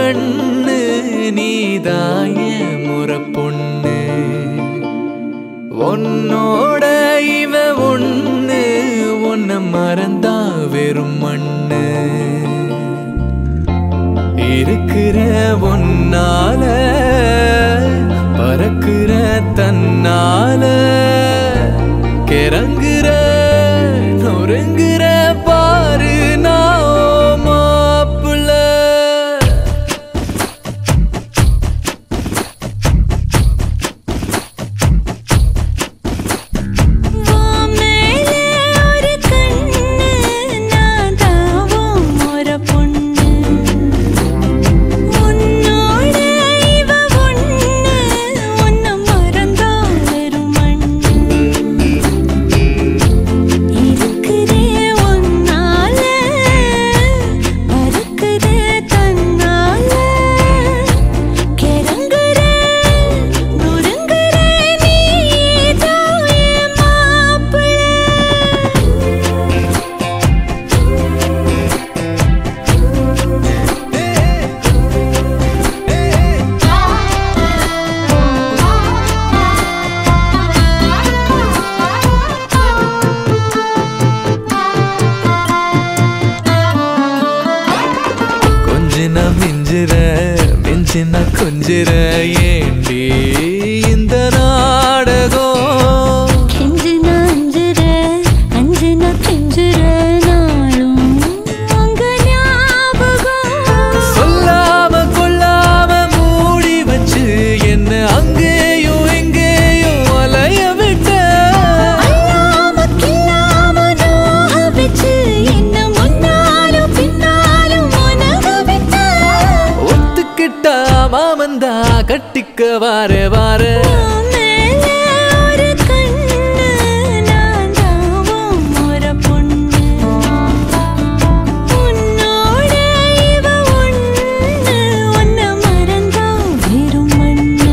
கண்ணு நீதாய முறை பொண்ணு உன்னோட இவ ஒண்ணு உன்னை மறந்தா வெறும் மண்ணு இருக்கிற ஒன்னால பறக்கிற தன்னால கிறங்குற நொறுங்குற பாரு நான் மாப்பிள்ள வாமேலே ஒரு கண்ணு நான் தாவும் ஒரு பொண்ணு உன்னோட இவ ஒண்ணு உன்னை மறந்தா வெறும் மண்ணு இருக்கிறே ஒன்னால மறுக்கிறே தன்னால கிறங்குற நொறுங்குற நீதான் என் மாப்பிள்ளை கொஞ்சின மிஞ்சிற மிஞ்சின கொஞ்சிற ஏண்டி இந்த நாடகம் கெஞ்சின அஞ்சுற அஞ்சின கெஞ்சுற நாளும் உங்க ஞாபகம் சொல்லாம கொள்ளாம மூடி வச்சு என்ன அங்கேயும் எங்கேயும் அலைய விட்ட அல்லாம கில்லாம நோக வச்சு என்ன முன்னாலும் பின்னாலும் உனக விட்ட ஒத்துக்கிட்டா மாமந்தா கட்டிக்க வார வார உன் மேல ஒரு கண்ணு நான் தாவும் ஒரு பொண்ணு உன்னோட இவ ஒண்ணு உன்னை மறந்தா வெறும் மண்ணு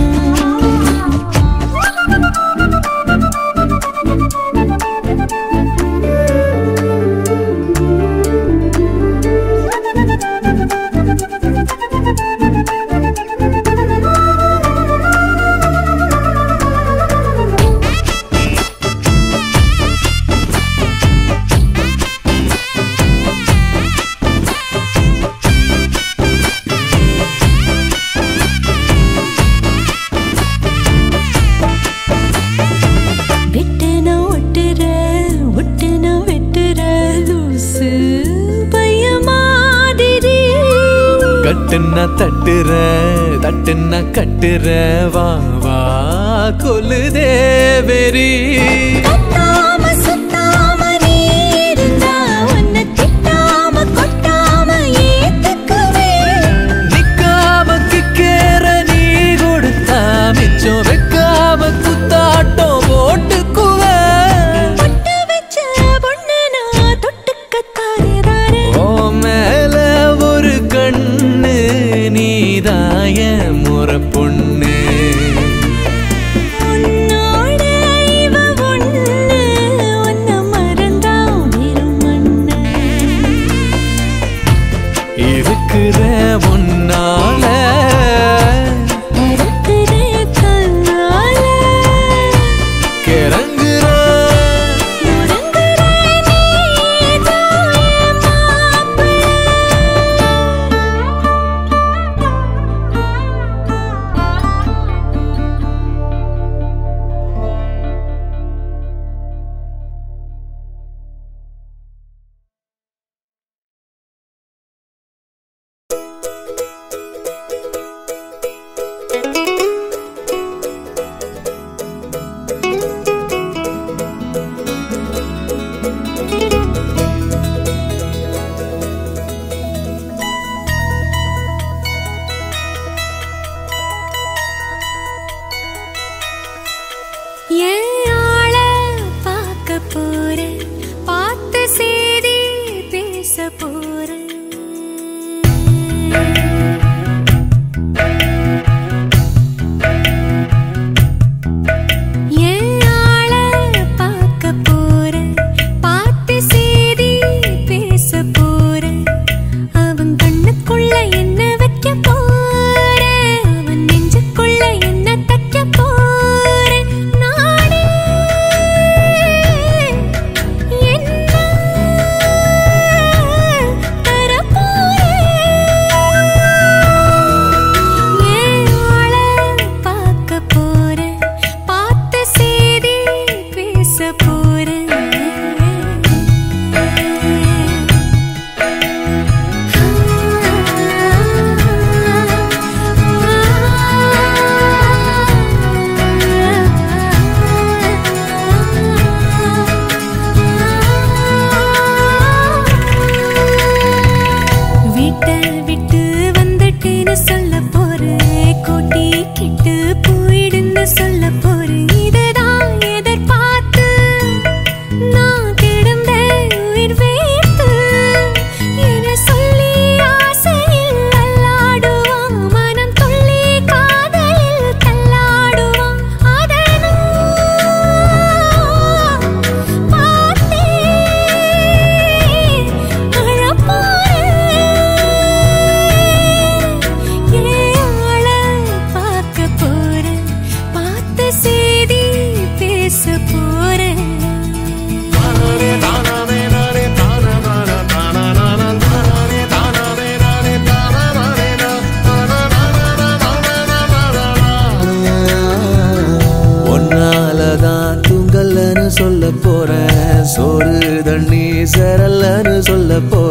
விட்டுன ஒட்டுற ஒட்டுன வெட்டுற லூசு பைய மாதிரி கட்டுன்னா தட்டுற தட்டுன்னா கட்டுற வா வா கொல்லுதே வெறி கத்தாம சுத்தாம நீ இருந்தா உன்னை திட்டாம கொட்டாம ஏத்துக்குவேன் நிக்காம கிக்கேற நீ கொடுத்தா மிச்சம் வைக்காம குத்தாட்டம் போட்டுக்குவ பொட்டு வச்ச பொண்ணு நான் தொட்டுக்கத்தாரே ஓ மேல ஒரு கண்ணு நீதாய முறை பொண்ணு உன்னோட இவ ஒண்ணு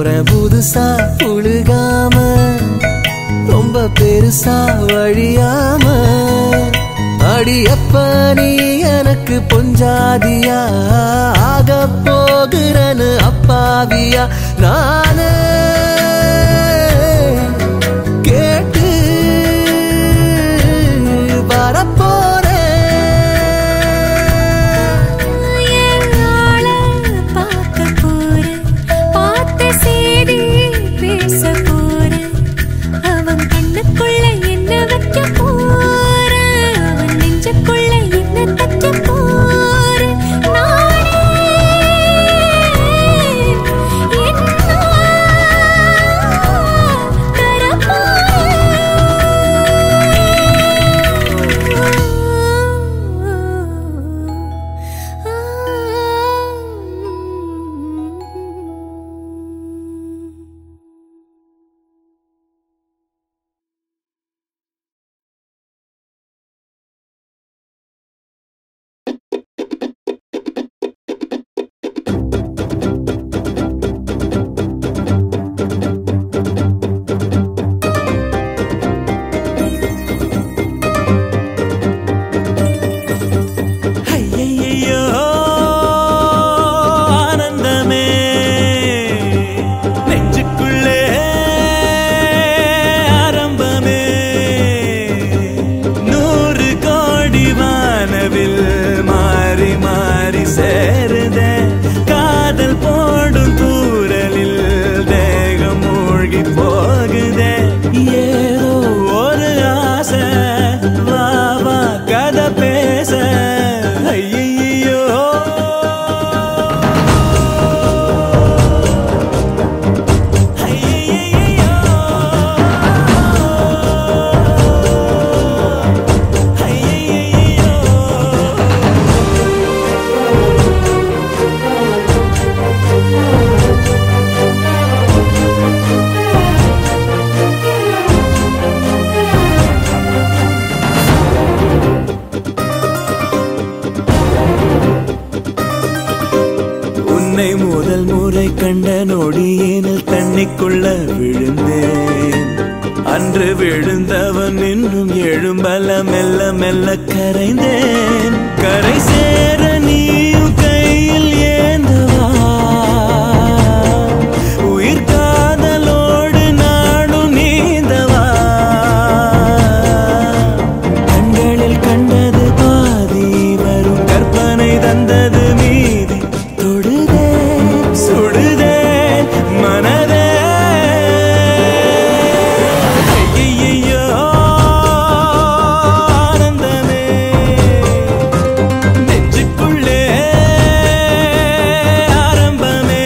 சொல்றேன் புதுசா புழுகாம ரொம்ப பெருசா வழியாம அடி அப்ப நீ எனக்கு பொஞ்சாதியா ஆக போகிறன்னு அப்பாவியா நானே கேட்டு வரப்போறேன் ஆள பார்க்க போறேன் பார்த்த செய்தி பேச போறேன் அவன் கண்ணுக்குள்ள என்ன வைக்க போறேன் அவன் நெஞ்சுக்குள்ள என்ன தைக்க போறேன் நானே என்ன ஐயையையோ, ஆனந்தமே நெஞ்சுக்குள்ளே ஆரம்பமே நூறு கோடி வானவில் மாறி மாறி சேருதே காதல் போடும் தூரலில் தேகம் மூழ்கி போகுதே ஏதோ ஒரு ஆசை வா வா கதை பேச ஐயையோ ஐயையையோ. ஐயையையோ. உன்னை முதல் முறை கண்ட நொடியேனில் தண்ணிக்குள்ள விழுந்தேன் அன்று விழுந்தவன் இன்னும் எழும்பல மெல்ல மெல்ல கரைந்தேன் கரை சேர நீயும் கையில் ஏந்தவா உயிர் காதலோடு நாடும் நீந்தவா கண்களில் கண்டது பாதி வரும் கற்பனை தந்தது மீதி தொடுதே சுடுதே மனதே ஐயையையோ, ஆனந்தமே நெஞ்சுக்குள்ளே ஆரம்பமே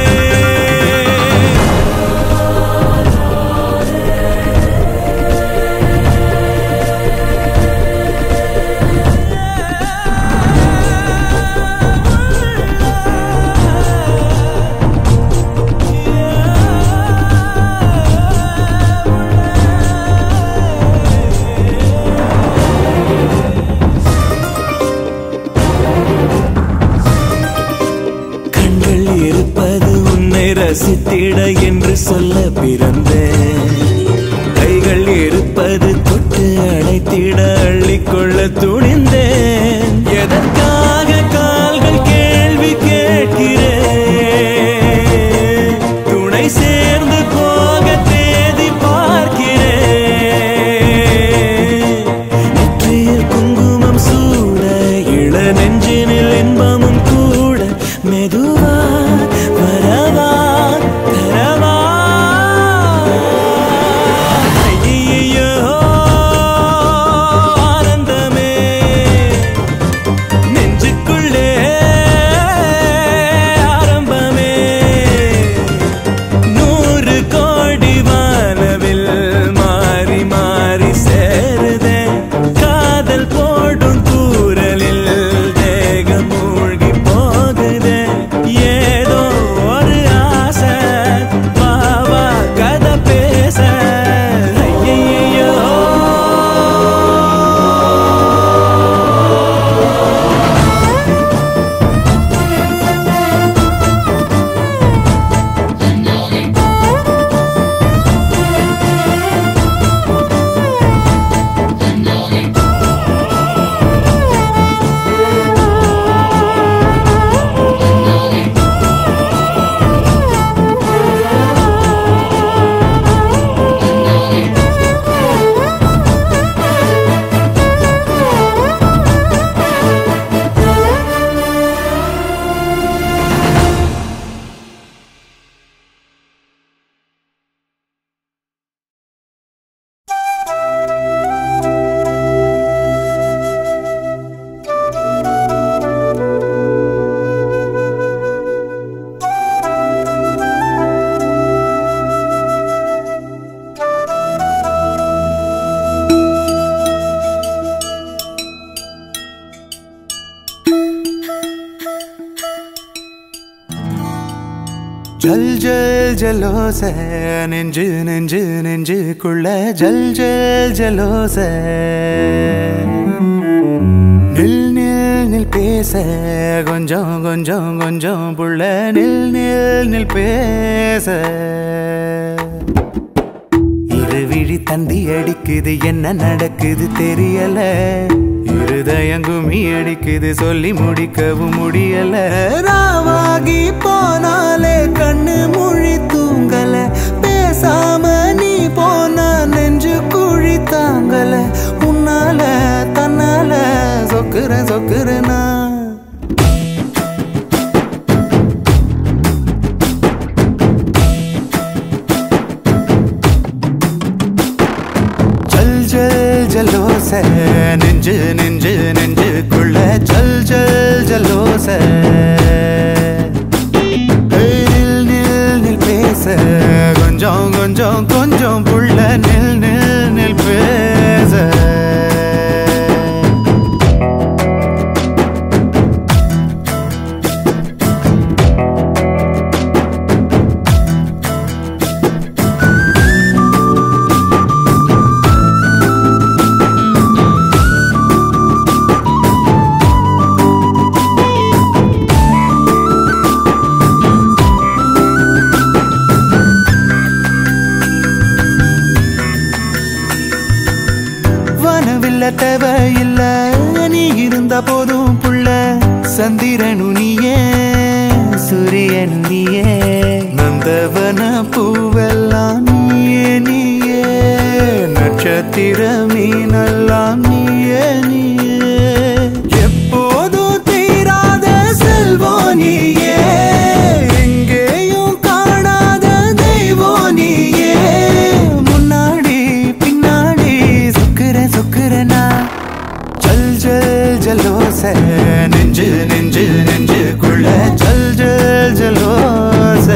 கண்கள் இருப்பது உன்னை ரசித்திட என்று சொல்ல பிறந்தேன் கைகள் இருப்பது தொட்டு அழைத்திட அள்ளிக்கொள்ள துணிந்தேன் எதற்காக கால்கள் கேள்வி கேட்கிறேன் துணை சேர்ந்து போக தேதி பார்க்கிறேன் நெற்றியில் குங்குமம் சூட இள நெஞ்சினில் இன்பமும் கூட மெதுவா வரவா தரவா ஐயையோ, ஆனந்தமே நெஞ்சுக்குள்ளே ஜல் ஜல் ஜலோச நெஞ்சு நெஞ்சு நெஞ்சுக்குள்ள ஜல் ஜல் ஜலோச நில் நில் நில் பேச கொஞ்சம் கொஞ்சம் கொஞ்சம் புள்ள நில் நில் நில் பேச இருவிழி தந்தி அடிக்குது என்ன நடக்குது தெரியல இருதயம் குமி அடிக்குது சொல்லி முடிக்கவும் முடியல ராவாகி போனாலே கண்ணு மொழி தூங்கல பேசாம நீ போனா நெஞ்சு குழி தாங்கல உன்னால தன்னால சொக்குற சொக்குறனா ஜல் ஜல் ஜலோச நெஞ்சு நெஞ்சு நெஞ்சுக்குள்ள ஜல் ஜல் ஜலோச ஏய், நில் நில் நில் பேச கொஞ்சம் கொஞ்சம் கொஞ்சம் புள்ள நில் நில் நில் பேச வனவில்ல தேவையில்ல நீ இருந்த போதும் புள்ள சந்திரனு நீயே சூரியனு நீயே நந்தவன பூவெல்லாம் நீயே நீயே நட்சத்திர மீனெல்லாம் நீயே நீயே எப்போதும் தீராத செல்வம் நீயே எங்கேயும் காணாத தெய்வம் நீயே முன்னாடி பின்னாடி சுக்குற சுக்குறனா ஜல் ஜல் ஜலோச நெஞ்சு நெஞ்சு நெஞ்சுக்குள்ள ஜல் ஜல் ஜலோச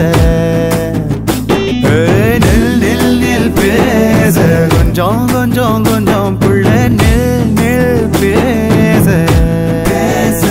ஏய், நில் நில் நில் பேச கொஞ்சம் கொஞ்சம் கொஞ்சம் புள்ள நில் நில் பேச பேச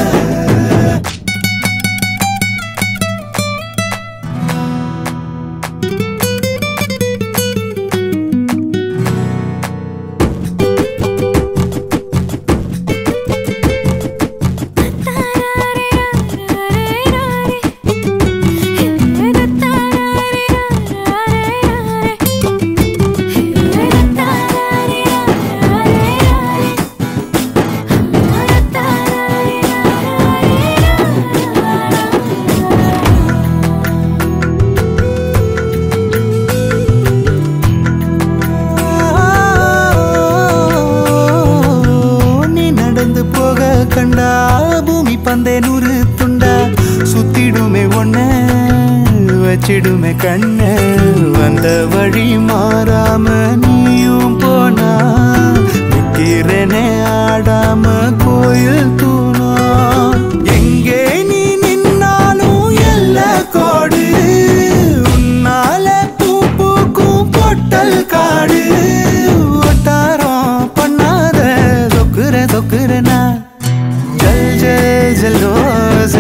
நீ நடந்து போக கண்டா பூமி பந்தே நூறு துண்டா சுத்திடுமே ஒன்ன வச்சிடுமே கண்ண வந்த வழி மாறாம நீயும் போனா நிக்கிறனே ஆடாம கோயில் தூணா எங்கே நீ நின்னாலும் எல்ல கோடு உன்னால பூ பூக்கும் பொட்டல் காடு ஒட்டாரம் பண்ணாத சொக்குற சொக்குறனா ஜல் ஜல் ஜலோச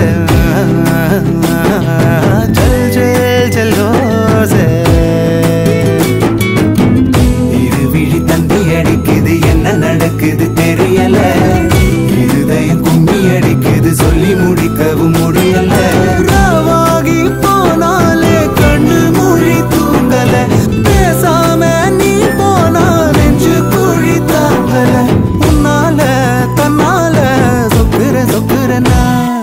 ஜல் ஜல் ஜலோச இருவிழி தந்தி அடிக்குது என்ன நடக்குது தெரியல இருதயம் கும்மி அடிக்குது சொல்லி முடிக்கவும் முடியல ராவாகி போனாலே கண்ணு மொழி தூங்கல பேசாம நீ போனா நெஞ்சு குழி தாங்கல உன்னால தன்னால சொக்குற சொக்குறனா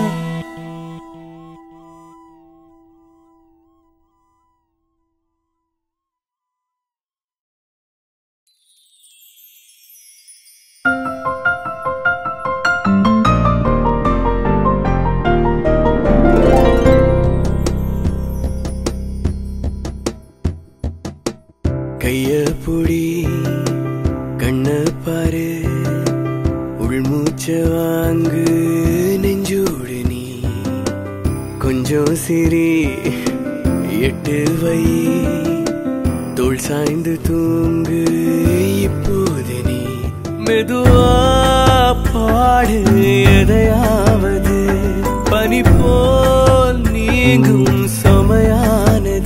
கைய புடி கண்ண பாரு உள்மூச்ச வாங்கு நெஞ்சோடு நீ கொஞ்சம் சிரி எட்டு வை தோள் சாய்ந்து தூங்கு இப்போது நீ மெதுவா பாடு எதையாவது பனி போல் நீங்கும் சுமையானது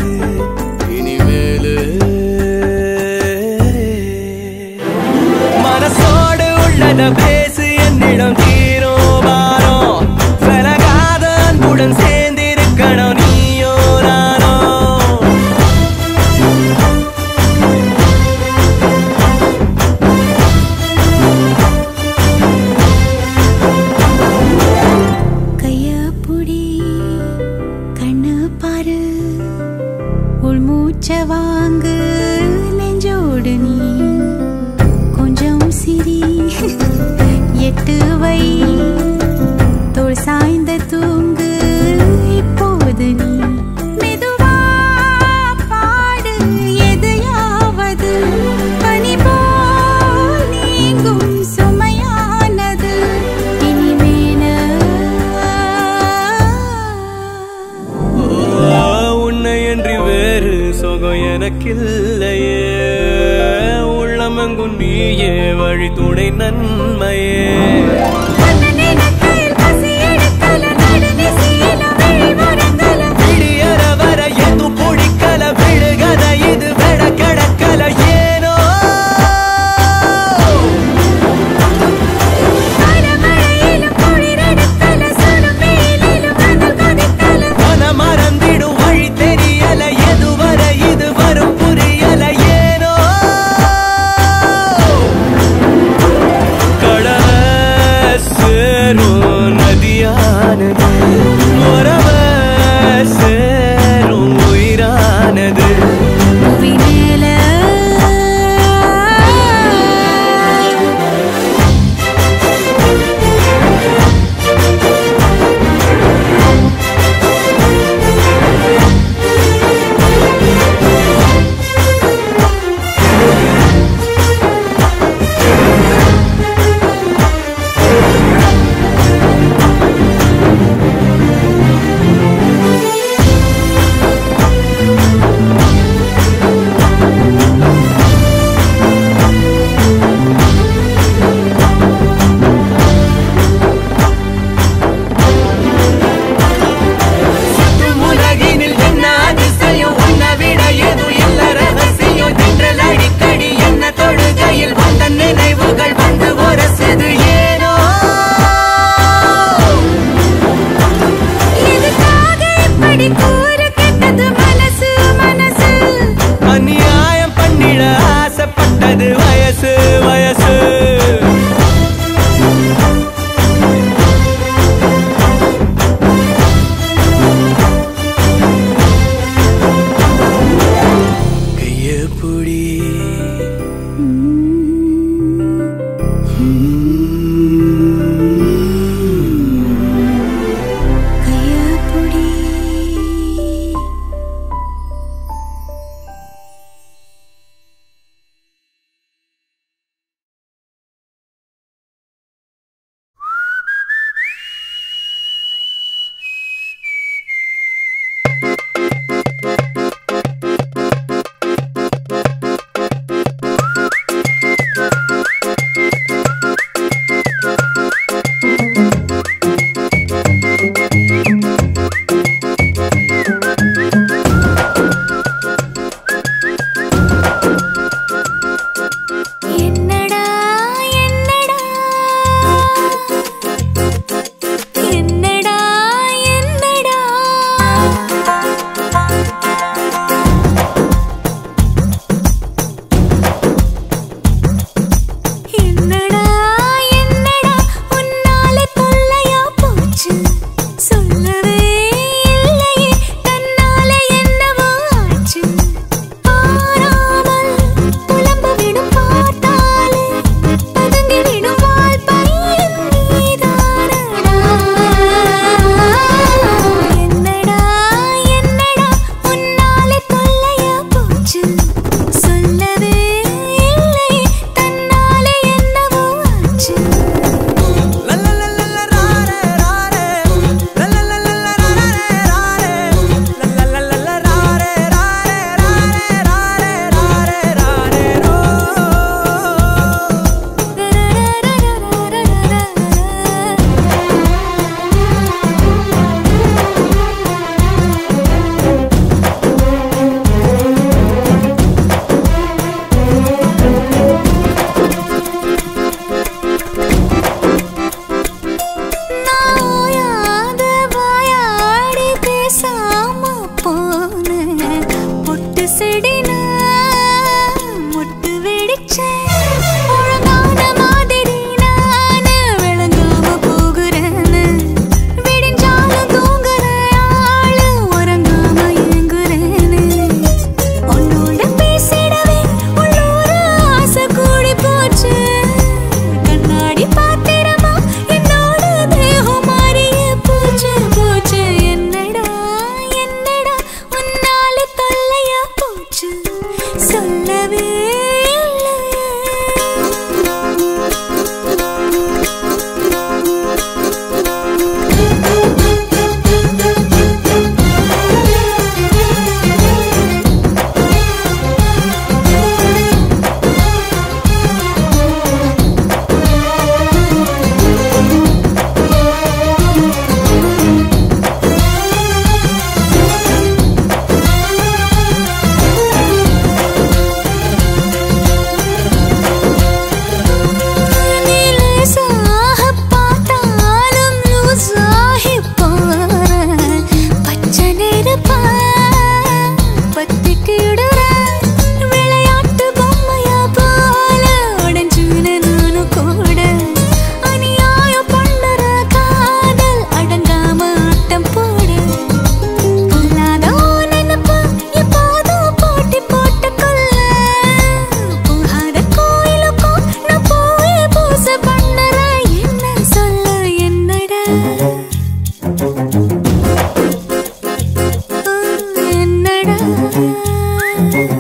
மூச்ச வாங்கு நெஞ்சோடு நீ கொஞ்சம் சிரி எட்டு வை தோள் சாய்ந்த தூங்கு இப்போது நீ மெதுவா பாடு எதையாவது பனி போல் நீங்கும் சுமையானது இனிமேல உன்னை என்று வேறு சுகம் எனக்கில்லையே உள்ளமெங்கும் நீயே வழி துணை நன்மையே கண்ணனிடத்தில் பசி எடுக்கல நடுநிசையில விழி முடங்கல விடியற வர எது பிடிக்கல விழுகத இது விட கிடக்கல ஏனோ மரமழையிலும் குளிரெடுக்கல சுடும் வெயிலிலும் மணல் கொதிக்கல மன மறந்திடும் வழி தெரியல எதுவரை இது வரும் புரியல ஏனோ கடலை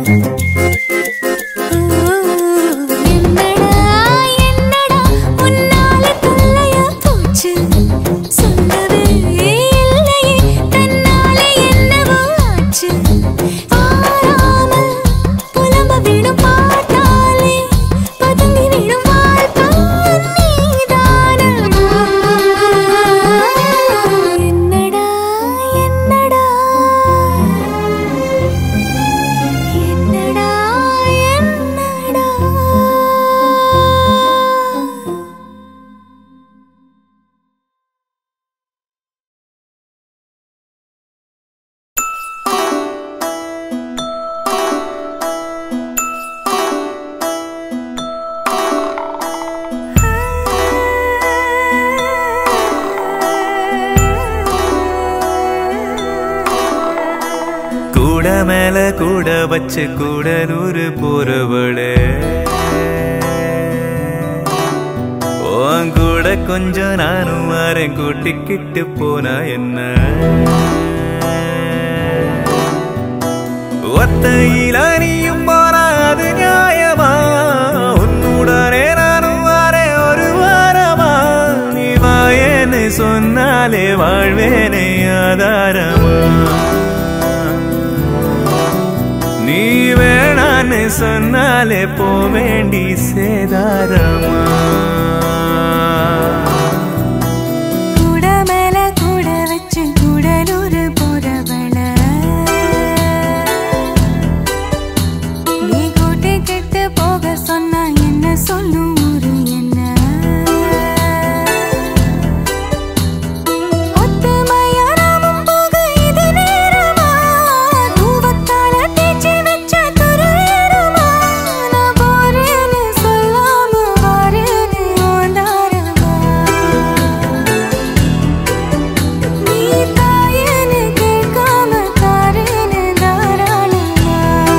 என்னடா என்னடா உன்னால தொல்லையா போச்சு சொல்லவே இல்லையே தன்னால என்னவோ ஆச்சு பாராமல் புலம்ப விடும் பாட்டாலே பதுங்கி விடும் வாழ்த்தான் நீதானமா என்னடா என்னடா என்னடா என்னடா கூட மேல கூட வச்சு கூடலூர் போறவளே உன் கூட கொஞ்சம் நானும் வரேன் கூட்டிக்கிட்டு போனா என்ன ஒத்தையில நீயும் போனா அது நியாயமா உன்னுடனே நானும் வரேன் ஒரு வாரமா நீ வாயேன்னு சொன்னாலே வாழ்வேனே ஆதாரமா நீ வேணான்னு சொன்னாலே போ வேண்டி சேதாரமா கூட மேல கூட வச்சு கூடலூர் போறவள நீ கூட்டி கெட்டு போக சொன்னா என்ன சொல்லும் ஊரு என்ன ஒத்துமையா நாமும் போக இது நேரமா தூவத்தால தேய்ச்சி வச்ச துருவேறுமா நான் போறேன்னு சொல்லாம வாரேன்னு ஓந்தாரமா நீ தாயேன்னு கேட்காம தாரேன்னு தாராளமா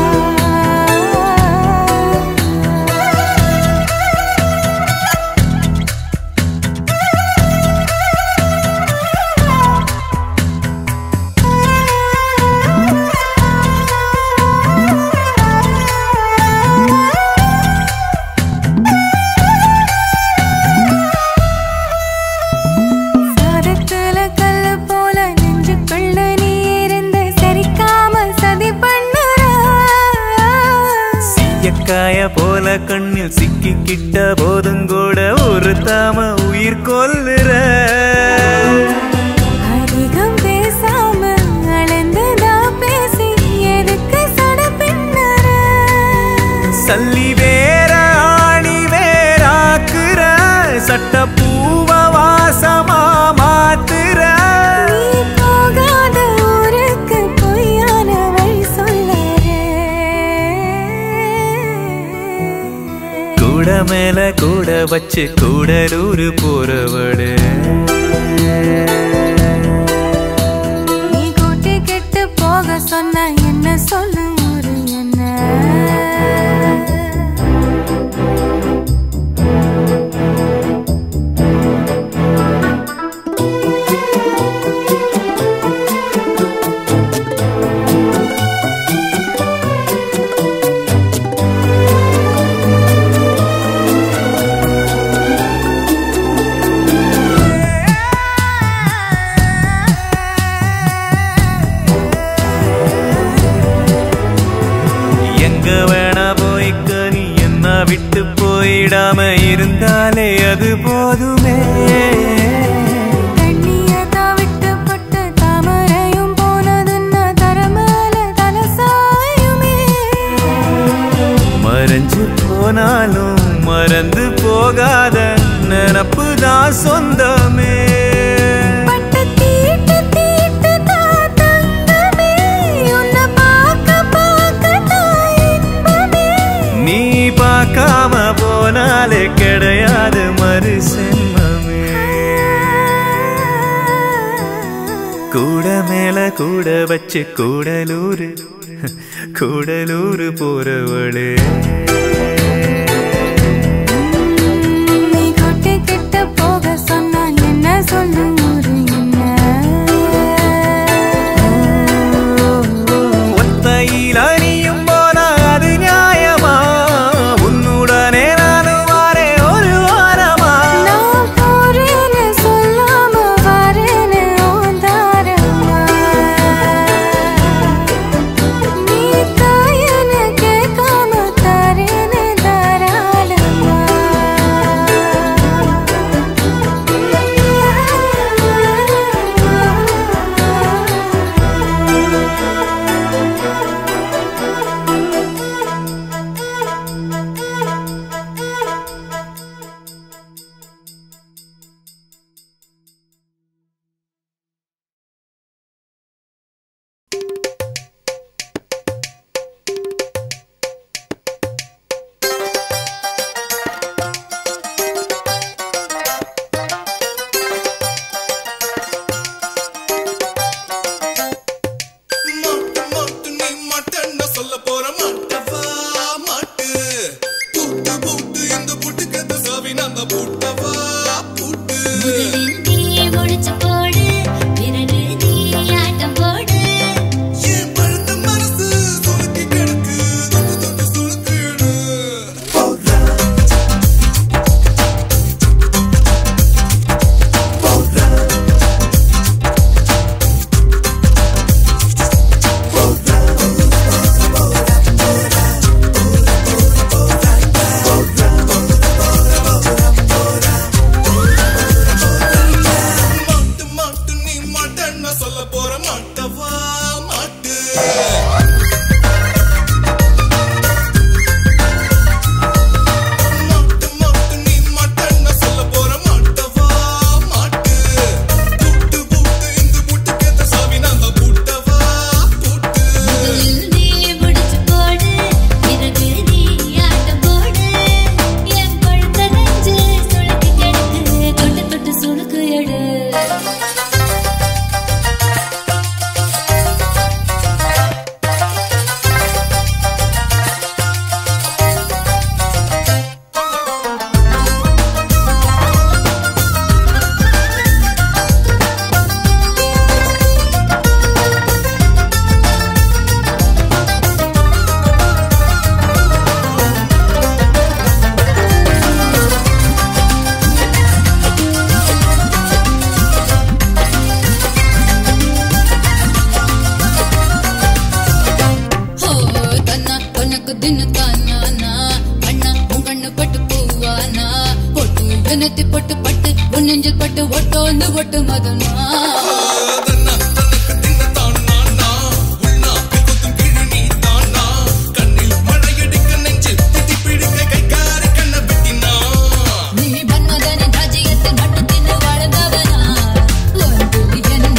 சாதத்துல கல்லு போல நெஞ்சுக்குள்ள நீ இருந்து சரிக்காம சதி பண்ணுற சீயக்காய போல கண்ணில் சிக்கிக்கிட்ட போதும் கூட ஒரு தாம உயிர் கொல்லுற அதிகம் பேசாம அளந்துதா பேசி எதுக்கு சட பின்னற சல்லி வேற ஆணி வேறாக்குற சட்ட பூவ வாசமா மாத்துற நீ போகாத ஊருக்கு பொய்யான வழி சொல்லறே கூட மேல கூட வச்சு கூடலூர் போறவடு நீ கூட்டி கெட்டு போக சொன்ன என்ன சொல்லும் ஒரு என்ன எங்க வேணா போய்க்க நீ என்ன விட்டு போயிடாம இருந்தாலே அது போதுமே தண்ணியதா விட்டு பட்டு தாமரையும் போனதுன்னா தரமேல தலசாயுமே மறைஞ்சு போனாலும் மறந்து போகாத நினப்பு தான் சொந்தமே பட்டு தீட்டு தீட்டு தான் தங்கமே உன்னை பார்க்க பார்க்க தான் இன்பமே நீ பார்க்காம போனாலே கிடையாது மறு சென்மமே கூட மேல கூட வச்சு கூடலூர் கூடலூர் போறவளே நீ கொட்டி கிட்ட போக சொன்னா என்ன சொல்லும் ஒரு என்ன ஒத்தையில் அணியும் போனா தனக்கு தின்னு தானா அண்ணா உன் கண்ணு பட்டு பூவானா பொட்டு எனத்தி பட்டு பட்டு உன் நெஞ்சில் பட்டு ஒட்டோன்னு ஒட்டு மதனா நீ மன்மதனின் ராஜ்யத்தில் மட்டும் தின்னு வாழ்ந்தவனா வந்து என்ன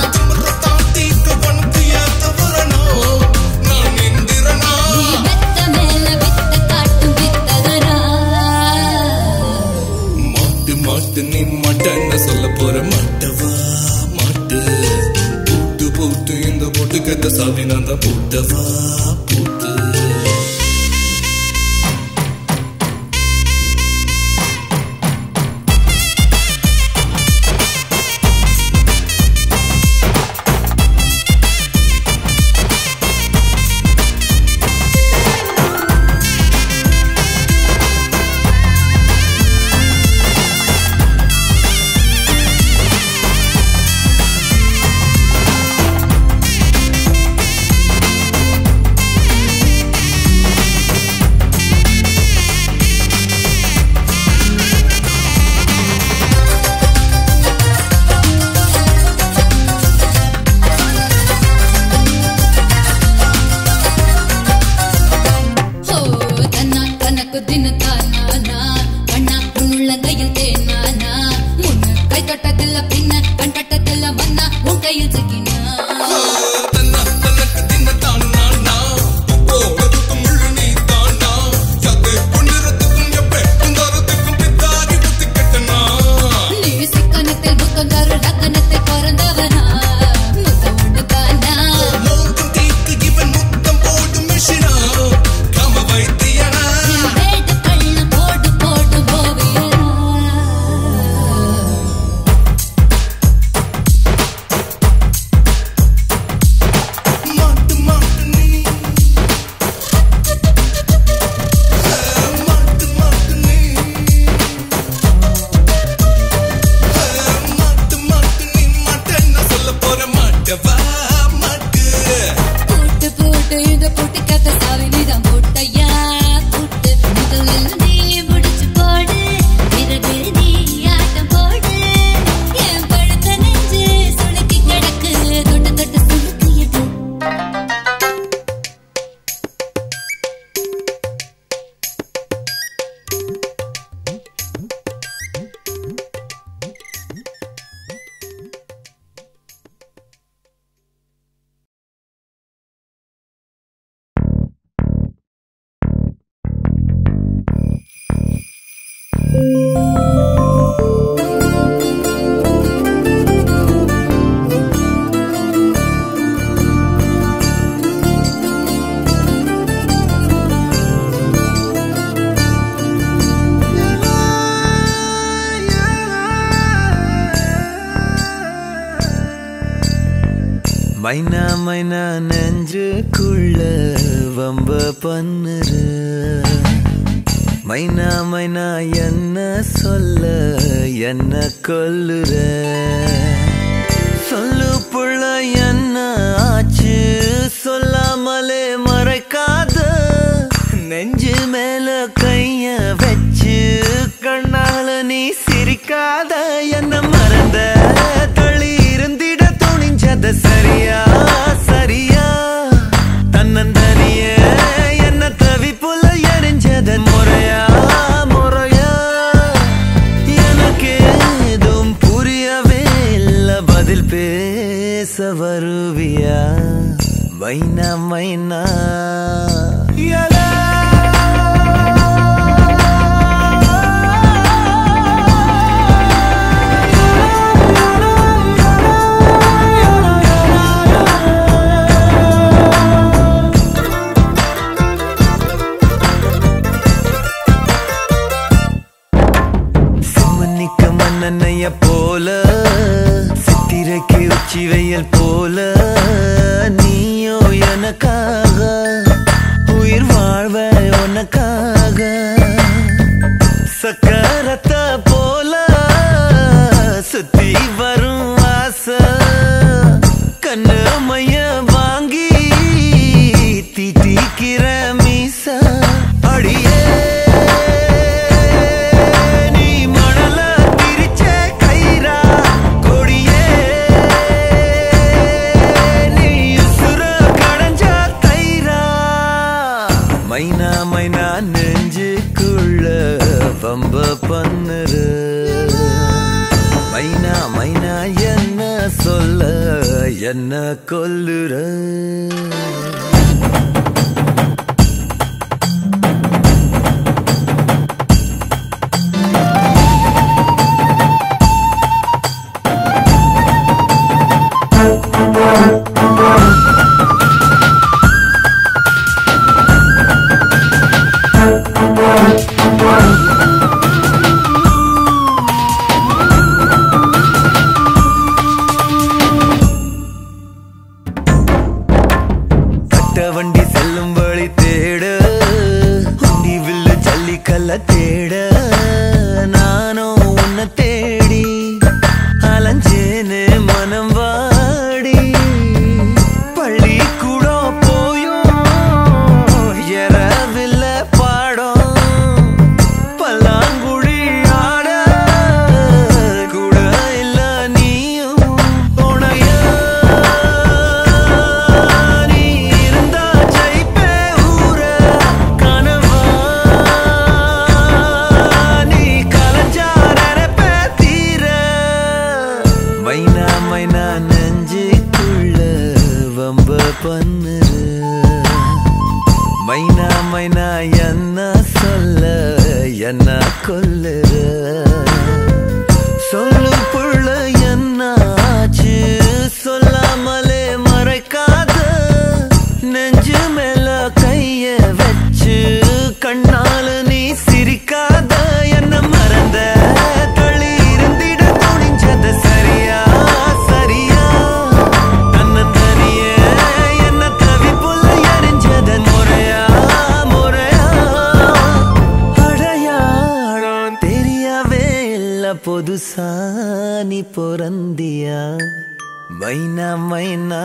நீ மெத்த மேல வித்த காட்டும் வித்தகனா மாட்டு மாட்டு நீ மாட்டன்னு சொல்ல போற மாட்டவா மாட்டு பூட்டு பூட்டு இந்த போட்டு கத்த சாமி நான் தான் பூட்டவா பூட்டு ஹோ தன்னா தனக்கு தின்னு தானா கண்ணா உன்னுள்ளங்கையில் தேனானா முன்ன கை தொட்டதில்ல பின்ன கண் கட்டதில்ல மன்னா உன் கையில் சிக்கினா நீ சிக்கனத்தில் முக்கந்தாரு டக்கனத்தில் பிறந்தவனா முத்த உண்டு தானா வேட்டு கள்ள போட்டு போட்டு போவியா போட்டு போட்டு இந்த போட்டு கத்த சாவி நீதான் போட்டையா போட்டு முதலில் நீ முடிச்சு போடு பிறகு நீ ஆட்டம் போடு என் பழுத்த நெஞ்சு சுளுக்கி கிடக்கு தொட்டு தொட்டு சுளுக்கியது மைனா மைனா நெஞ்சுக்குள்ள வம்ப பண்ணுற மைனா மைனா என்ன சொல்ல என்ன கொல்லுற சொல்லு புள்ள என்ன ஆச்சு சொல்லாமலே மறைக்காத நெஞ்சு மேல கைய வச்சு கண்ணால நீ சிரிக்காத என்ன மறந்த தள்ளி இருந்திட துணிஞ்சத சரியா சரியா தன்னந்தனிய என்ன தவிப்புல எரிஞ்சத முறையா முறையா எனக்கு ஏதும் புரியவே இல்ல பதில் பேச வருவியா மைனா மைனா சிம்மனிக்க மன்னனைய போல சித்திரைக்கு உச்சி வெயில் போல நீயோ எனக்காக உயிர் வாழ்வ உனக்காக சக்கரத்தை போல சுத்தி வரும் ஆசை கண்ணு மைய வாங்கி தீட்டிக்கிற மீச மைனா மைனா நெஞ்சுக்குள்ள பம்ப பண்ணுற மைனா மைனா என்ன சொல்ல என்ன கொல்லுற கட்ட வண்டி செல்லும் வழி தேட உண்டி வில்லு ஜல்லிக்கல்ல தேட நானும் உன்னை தேடி அலைஞ்சேனே மனம் வாடி பள்ளி கூட போயும் எறவில்ல பாடம் பல்லாங்குழி ஆட கூட இல்ல நீயும் துணையா நீ இருந்தா ஜெயிப்பே ஊர கனவா நீ கலைஞ்சா நினைப்பே தீர மைனா மைனா நெஞ்சுக்குள்ள வம்ப பண்ணுற மைனா மைனா என்ன சொல்ல என்ன கொல்லுற சொல்லு புள்ள என்னாச்சு சொல்லாமலே மறைக்காத நெஞ்சு மேல கைய வச்சு கண்ணால நீ சிரிக்காத என்ன மறந்த தள்ளி இருந்திட துணிஞ்சத சரியா சரியா தன்னந்தனியே என்ன தவிப்புள்ள எரிஞ்சத முறையா முறையா அடையாளம் தெரியவே இல்ல புதுசா நீ பொறந்தியா மைனா மைனா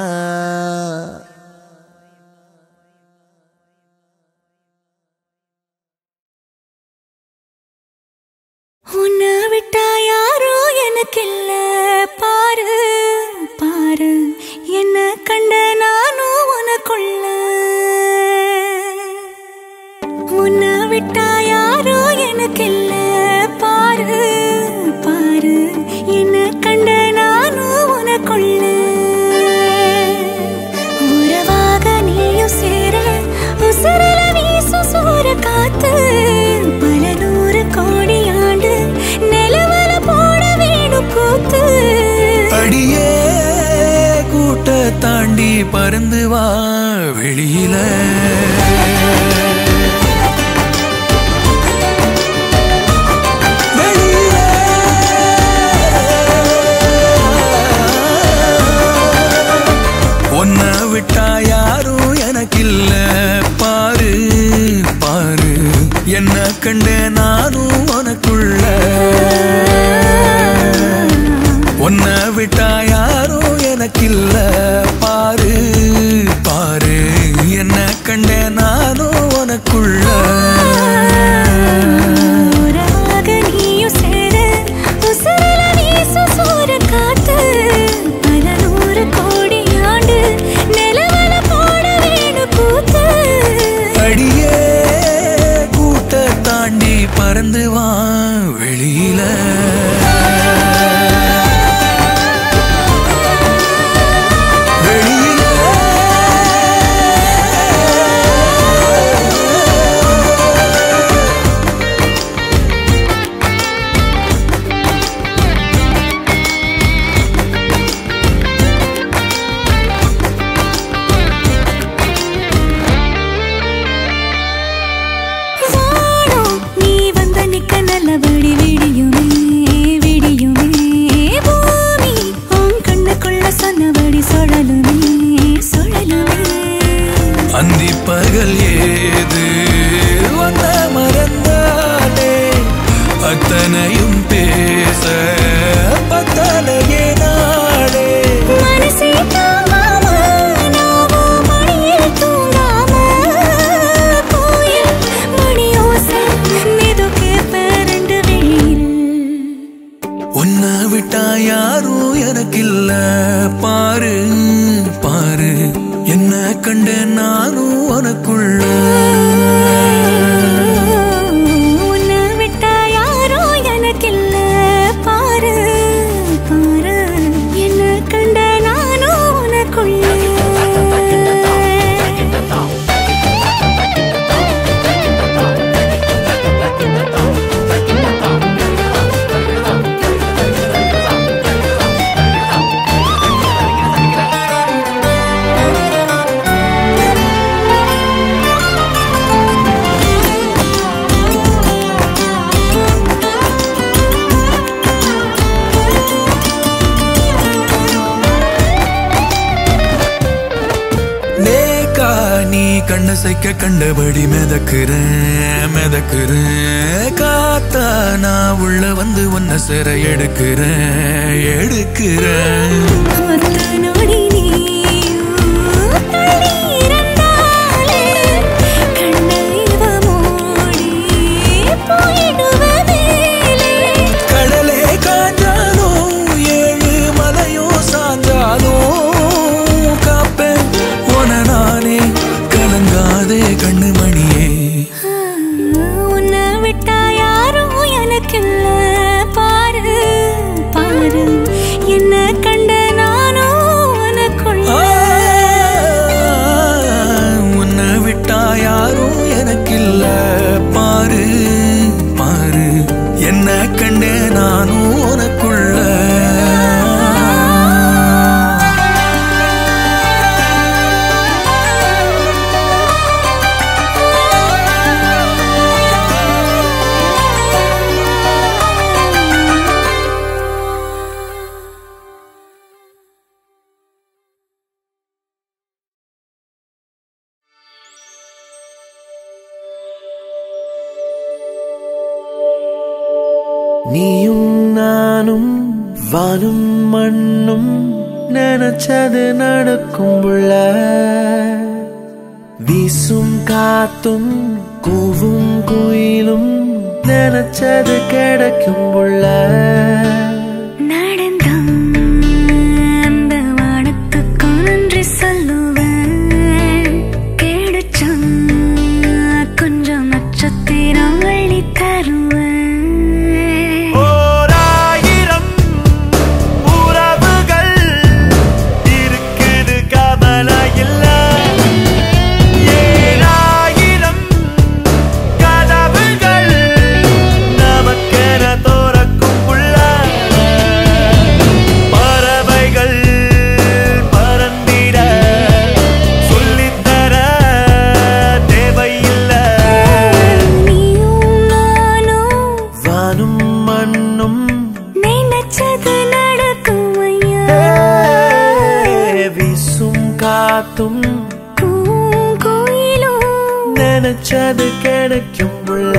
உன்னை விட்டா யாரோ எனக்கில்ல பாரு பாரு என்ன கண்ட நானும் உனக்குள்ள உன்னை விட்டா யாரோ எனக்கில்ல பாரு பாரு என்ன கண்ட நானும் உனக்குள்ள உறவாக நீயும் சேர உசுரல வீசும் சூற காத்து பல நூறு கோடி ஆண்டு நிலவல போட வேணும் கூத்து அடியே கூட்ட தாண்டி பறந்து வா வெளியில வெளியில. உன்னை விட்டா யாரும் எனக்கில்ல பாரு பாரு என்ன கண்ட நானும் உனக்குள்ள உன்னை விட்டா யாரும் எனக்கில்ல பாரு பாரு என்ன கண்ட நானும் உனக்குள்ள உறவாக நீயும் சேர உசுரல வீசும் சூற காத்து பல நூறு கோடி ஆண்டு நிலவல போட வேணும் கூத்து அடியே கூட்ட தாண்டி பறந்து வா வெளியில வானம் நீ வந்த நிக்க நல்லபடி விடியுமே விடியுமே பூமி உன் கண்ணுக்குள்ள சொன்னபடி சுழலுமே சுழலுமே அந்தி பகல் ஏது வந்த மறந்தாலே அத்தனையும் பேச பத்தலையே நாளே மனசே தாங்காம நாவும் மணியில் தூங்காம கோயில் மணியோசை மெதுக்கே பரண்டு வெளியில் உன்னை விட்டா யாரும் எனக்கில்ல பாரு பாரு என்ன கண்டு நானும் உனக்குள்ள மனசைக்க கண்டபடி மிதக்குறேன் மிதக்குறேன் காத்தா நான் உள்ள வந்து உன்னை சிற எடுக்கிறேன் எடுக்கிறேன் ஒத்த நொடி நீயும் தள்ளி இருந்தாலே கண்ணில் இவ மூடி போயிடுவ மேலே கடலே காஞ்சாலும் ஏழு மலையும் சாஞ்சாலும் காப்பேன் உன நானே கலங்காதே கண்ணு மணியே உன்னை விட்டா யாரும் எனக்கில்ல பாரு பாரு என்ன கண்ட நானும் உனக்குள்ள உன்னை விட்டா யாரும் எனக்கில்ல பாரு பாரு என்ன கண்டே நானும் உனக்குள்ள நீயும் நானும் வானும் மண்ணும் நினைச்சது நடக்கும் புள்ள வீசும் காத்தும் கூவும் குயிலும் நினைச்சது கிடைக்கும் புள்ள நடந்தம் அந்த வானத்துக்கு நன்றி சொல்லுவேன் கிடைச்சும் கொஞ்சம் நட்சத்திரம் வழி தருவேன் ஓராயிரம் உறவுகள் இருக்குது கவலை இல்ல ஏழாயிரம் கதவுகள் நமக்கென தோறக்கும் புள்ள பறவைகள் பறந்திட சொல்லித்தர தேவையில்லை நீயும் நானும் வானும் மண்ணும் நினைச்சது நடக்கும் ஐயா வீசும் காத்தும் பூங்குயிலும் நினைச்சது கிடைக்கும் புள்ள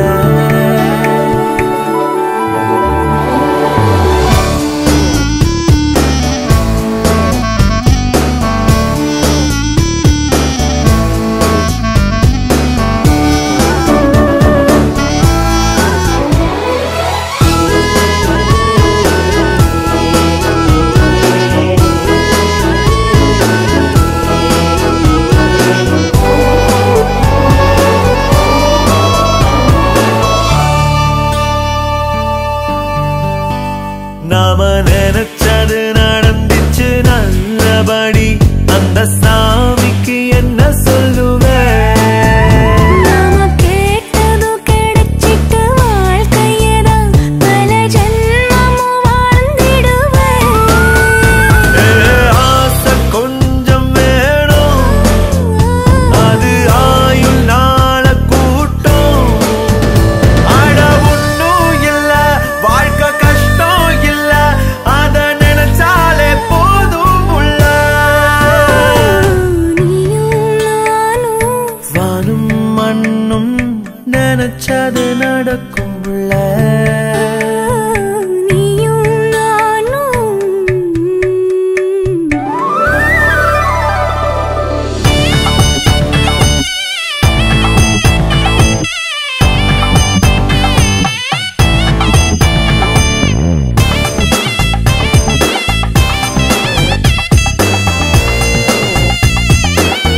நாம நினைச்சது நடந்துச்சு நல்லபடி அந்த சாமிக்கு என்ன சொல்லுவேன் நாம கேட்டதும் கிடைச்சிட்டு வாழ்க்கையதான் பல ஜென்மமும் வாழ்ந்திடுவேன் ஏ, ஆசை கொஞ்சம் வேணும் அது ஆயுள் நாள கூட்டம் அட ஒண்ணும் இல்ல வாழ்க்கை கஷ்டம் இல்ல அத நினைச்சாலே போதும் உள்ள நீயும் நானும் வானும் மண்ணும் நினைச்சது நடக்கும் உள்ள நீயும் நானும்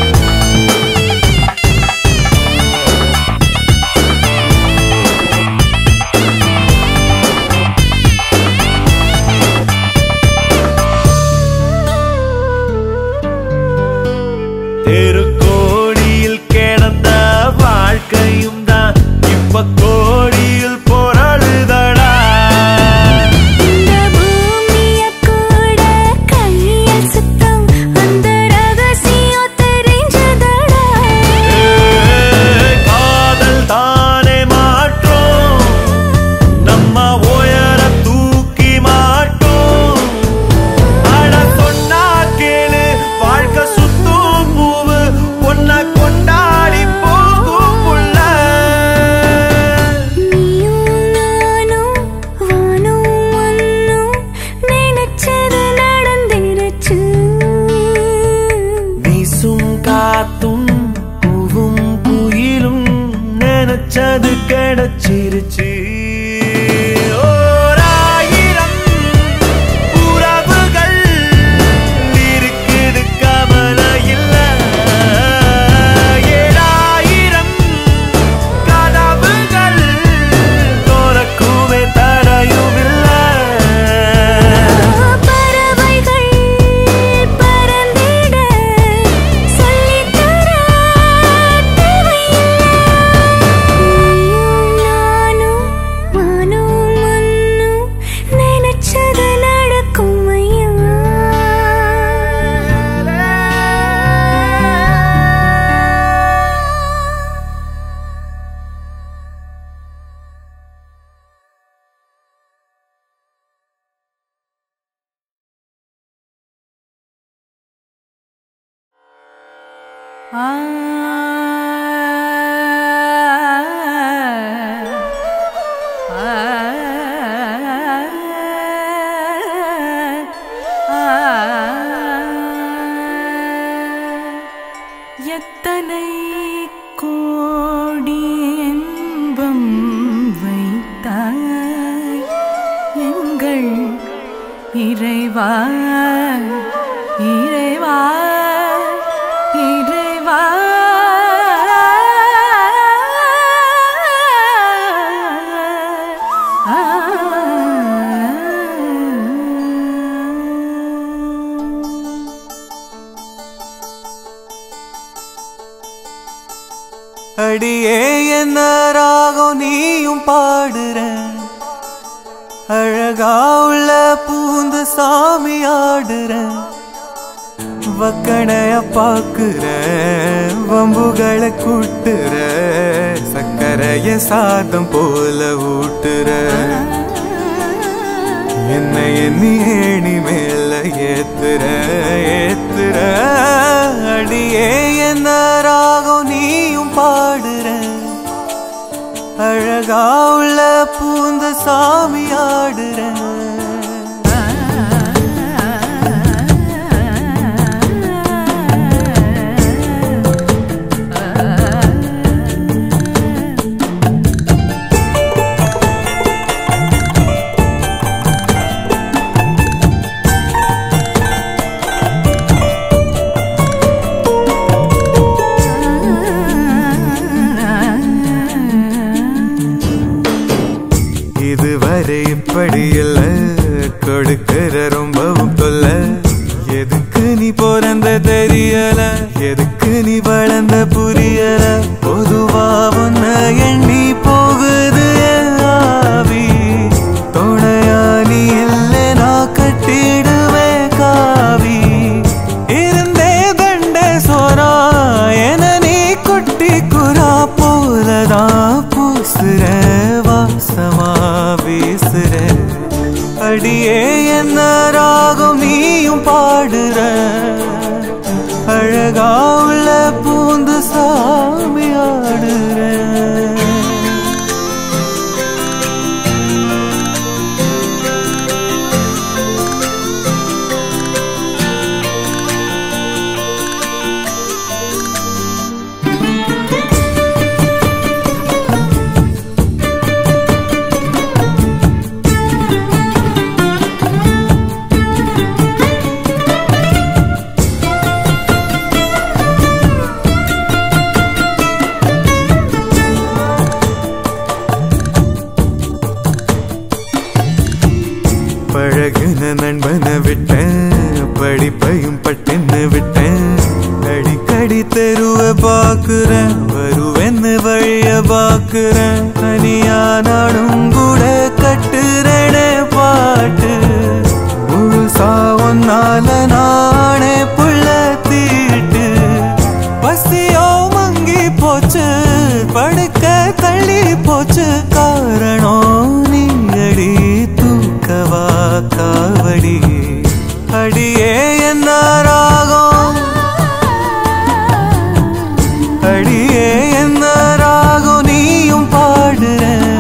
ஆ நினைச்சது கிடைச்சிருச்சு ஓராயிரம் உறவுகள் இருக்குது கவலை இல்ல ஏழாயிரம் கனவுகள் தோறக்குமே தடையும் இல்லை பறவைகள் பறந்திட சொல்லித்தர தேவையில்லை நீயும் நானும் வானும் மண்ணும் நினைச்சது நடக்கும் ஐயா எத்தனை கோடி இன்பம் வைத்தாய் எங்கள் இறைவா இறைவா இறைவா அடியே என்ன ராகம் நீயும் பாடுற அழகா உள்ள பூந்து சாமி ஆடுற வக்கணைய பாக்குற வம்புகளை கூட்டுற சக்கரைய சாதம் போல ஊட்டுற என்ன எண்ணி ஏணி மேல ஏத்துற ஏத்துற அடியே என்ன ராகம் நீயும் பாடுற அழகா உள்ள பூந்த சாமி ஆடுற இதுவரை இப்படி இல்ல கொடுக்கிற ரொம்பவும் தொல்ல எதுக்கு நீ பிறந்த தெரியல எதுக்கு நீ வளர்ந்த புரியல பொதுவா உன்ன எண்ணி போகுது என் ஆவி துணையா நீ இல்ல நான் கட்டிடுவேன் காவி இருந்தே தண்ட சோரா என நீ குட்டி குரா போலதான் பூசுற வாசமா வீசுற அடியே என்ன ராகம் நீயும் பாடுற அழகா உள்ள பூந்து சாமி ஆடுற பழகுன நண்பனை விட்டேன் படிப்பையும் பட்டுன்னு விட்டேன் அடிக்கடி தெருவ பாக்குறேன் வருவேன்னு வழிய பாக்குறேன் தனியா நாடும் கூட கட்டுறேனே பாட்டு முழுசா ஒன்னால நானே புள்ள தீட்டு பசியோ மங்கி போச்சு படுக்க தள்ளி போச்சு காரணம் நீங்கடி தூக்கவா காவடி அடியே என்ன ராகம் அடியே என்ன ராகம் நீயும் பாடுற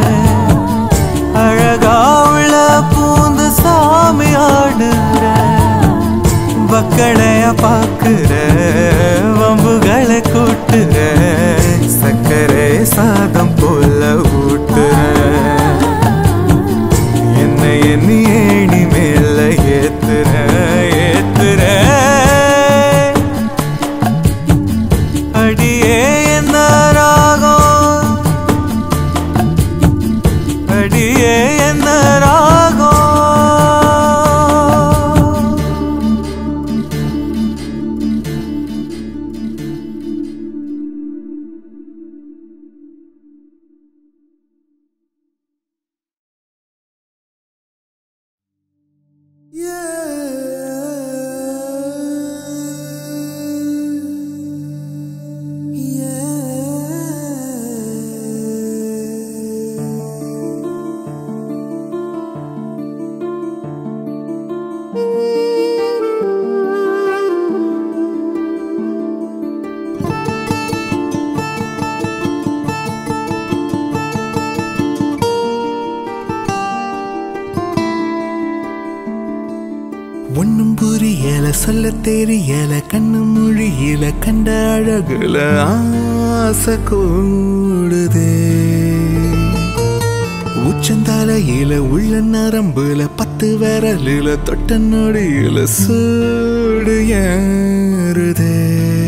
அழகா உள்ள பூந்து சாமி ஆடுற வக்கடைய பாக்குற வம்புகளை கூட்டுற சக்கரை சாதம் போல ஒன்னும் புரியல சொல்ல தெரியல கண்ணு மொழியில கண்ட அழகுல ஆசை கூடுதே உச்சந்தலையில உள்ள நரம்புல பத்து விரலில தொட்ட நொடியில சூடு ஏறுதே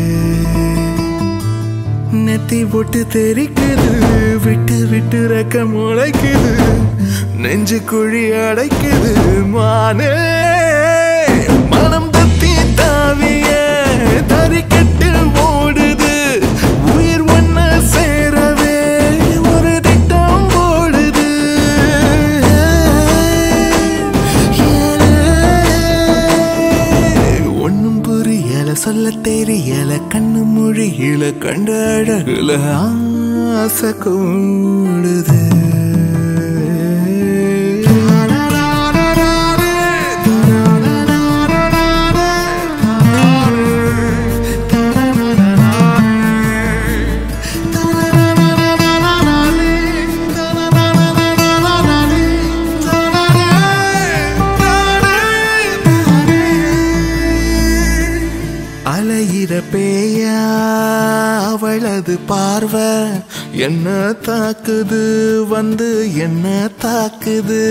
நெத்தி போட்டு தெரிக்குது விட்டு விட்டு ரெக்க முளைக்குது நெஞ்சு குழி அடைக்குது மானே மனம் தத்தி தாவிய தறிக்கட்டு ஓடுது உயிர் ஒன்ன சேரவே ஒரு திட்டம் ஓடுது ஒன்னும் புரியல சொல்ல தெரியல கண்ணு மொழியில கண்ட அழகுல ஆசை கூடுது அலையிற பேயா அவளது பார்வை என்ன தாக்குது வந்து என்ன தாக்குது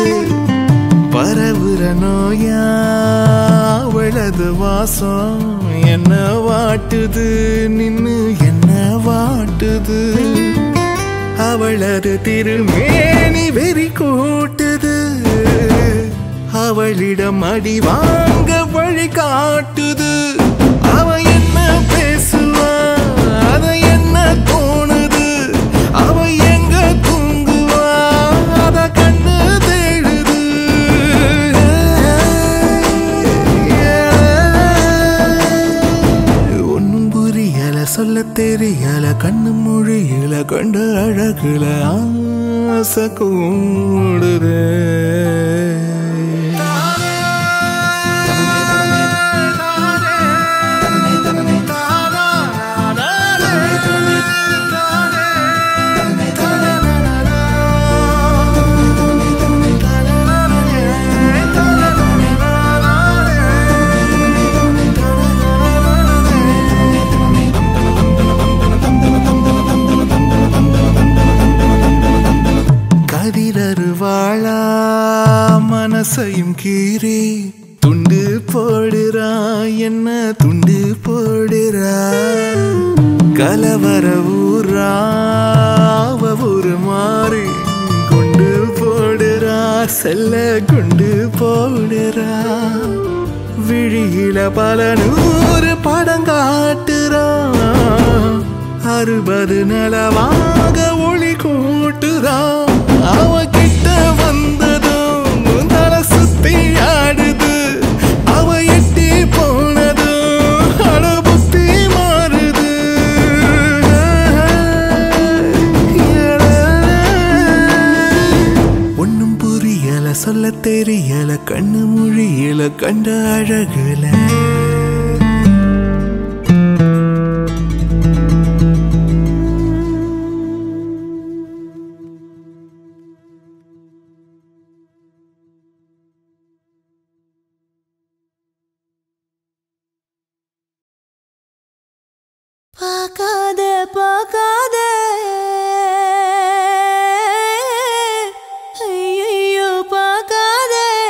பரவுற நோயா அவளது வாசம் என்ன வாட்டுது நின்னு என்ன வாட்டுது அவளது திருமேனி வெறி கூட்டுது அவளிடம் அடி வாங்க வழி காட்டுது அவ என்ன பேசுவா அத என்ன தோணுது அவ எங்க தூங்குவா அத கண்ணு தேடுது ஒன்னும் புரியல சொல்ல தெரியல கண்ணு மொழியில கண்ட அழகுல ஆசை கூடுதே கதிரருவாளா மனசையும் கீறி துண்டு போடுறா என்ன துண்டு போடுறா கலவர ஊரா அவ ஒரு மாறி குண்டு போடுறா செல்ல குண்டு போடுறா விழியில பல நூறு படம் காட்டுறா அறுபது நலவாக ஒளி கூட்டுறா அவ கிட்ட வந்ததும் தலை சுத்தி ஆடுது அவ எட்டி போனதும் அட புத்தி மாறுது ஒன்னும் புரியல சொல்ல தெரியல கண்ணு மொழியில கண்ட அழகுல பார்க்காத பார்க்காத ஐயையோ பார்க்காத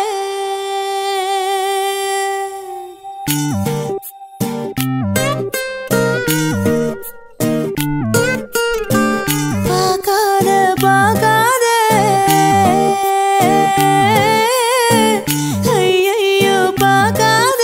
பார்க்காத பார்க்காத ஐயையோ பார்க்காத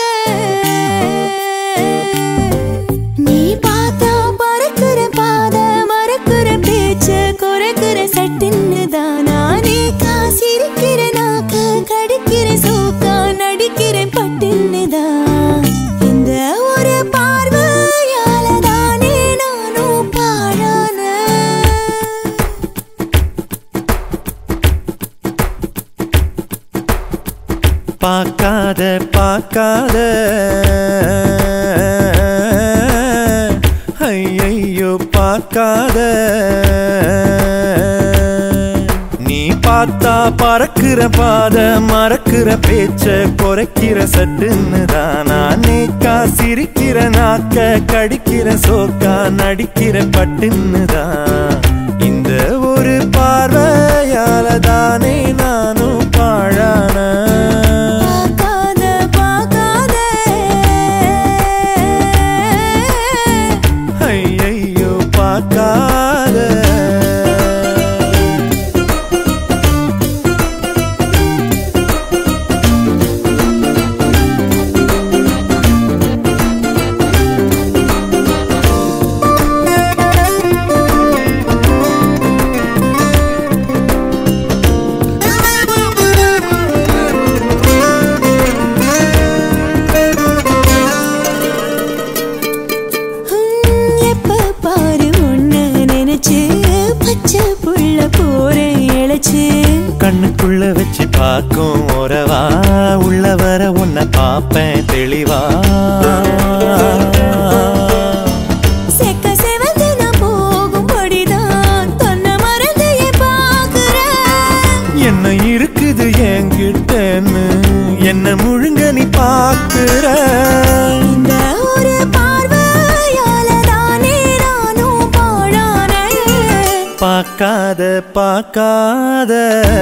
நீ பார்த்தா பறக்குற பாத மறக்குற பேச்சு குறைக்குற சட்டுன்னு தானா நீ காசிருக்கிற நாக்க கடிக்கிற சோக்கா நடிக்கிற பட்டுன்னு தான் இந்த ஒரு பார்வையால தானே நானும் பாழான பார்க்காத பார்க்காத ஐயையோ பார்க்காத நீ பா பார்த்தா பறக்கிற பாத மறக்கிற பேச்ச குறைக்கிற சட்டுன்னு தான் நான் நேக்கா சிரிக்கிற நாக்க கடிக்கிற சோக்கா நடிக்கிற பட்டுன்னு தான் இந்த ஒரு பார்வையால தானே நானும் பாழான பார்க்காத பார்க்காத ஐயையோ பார்க்காத ஹம், எப்ப பாரு உன்னை நினைச்சு பச்சை புள்ள போறேன் இழைச்சு கண்ணுக்குள்ள வச்சு பார்க்கும் உறவா உள்ள வர உன்னை பார்ப்பேன் தெளிவா செக்க செவந்து நான் போகும்படிதான் தொன்னை மறந்து ஏன் பார்க்கிறேன் என்ன இருக்குது என்கிட்டன்னு என்ன முழுங்க நீ பார்க்கிற இந்த ஒரு பார்வையால தானே நானும் பாழானேன் பார்க்காத பார்க்காத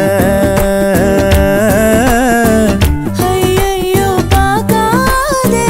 ஐயையோ பார்க்காதே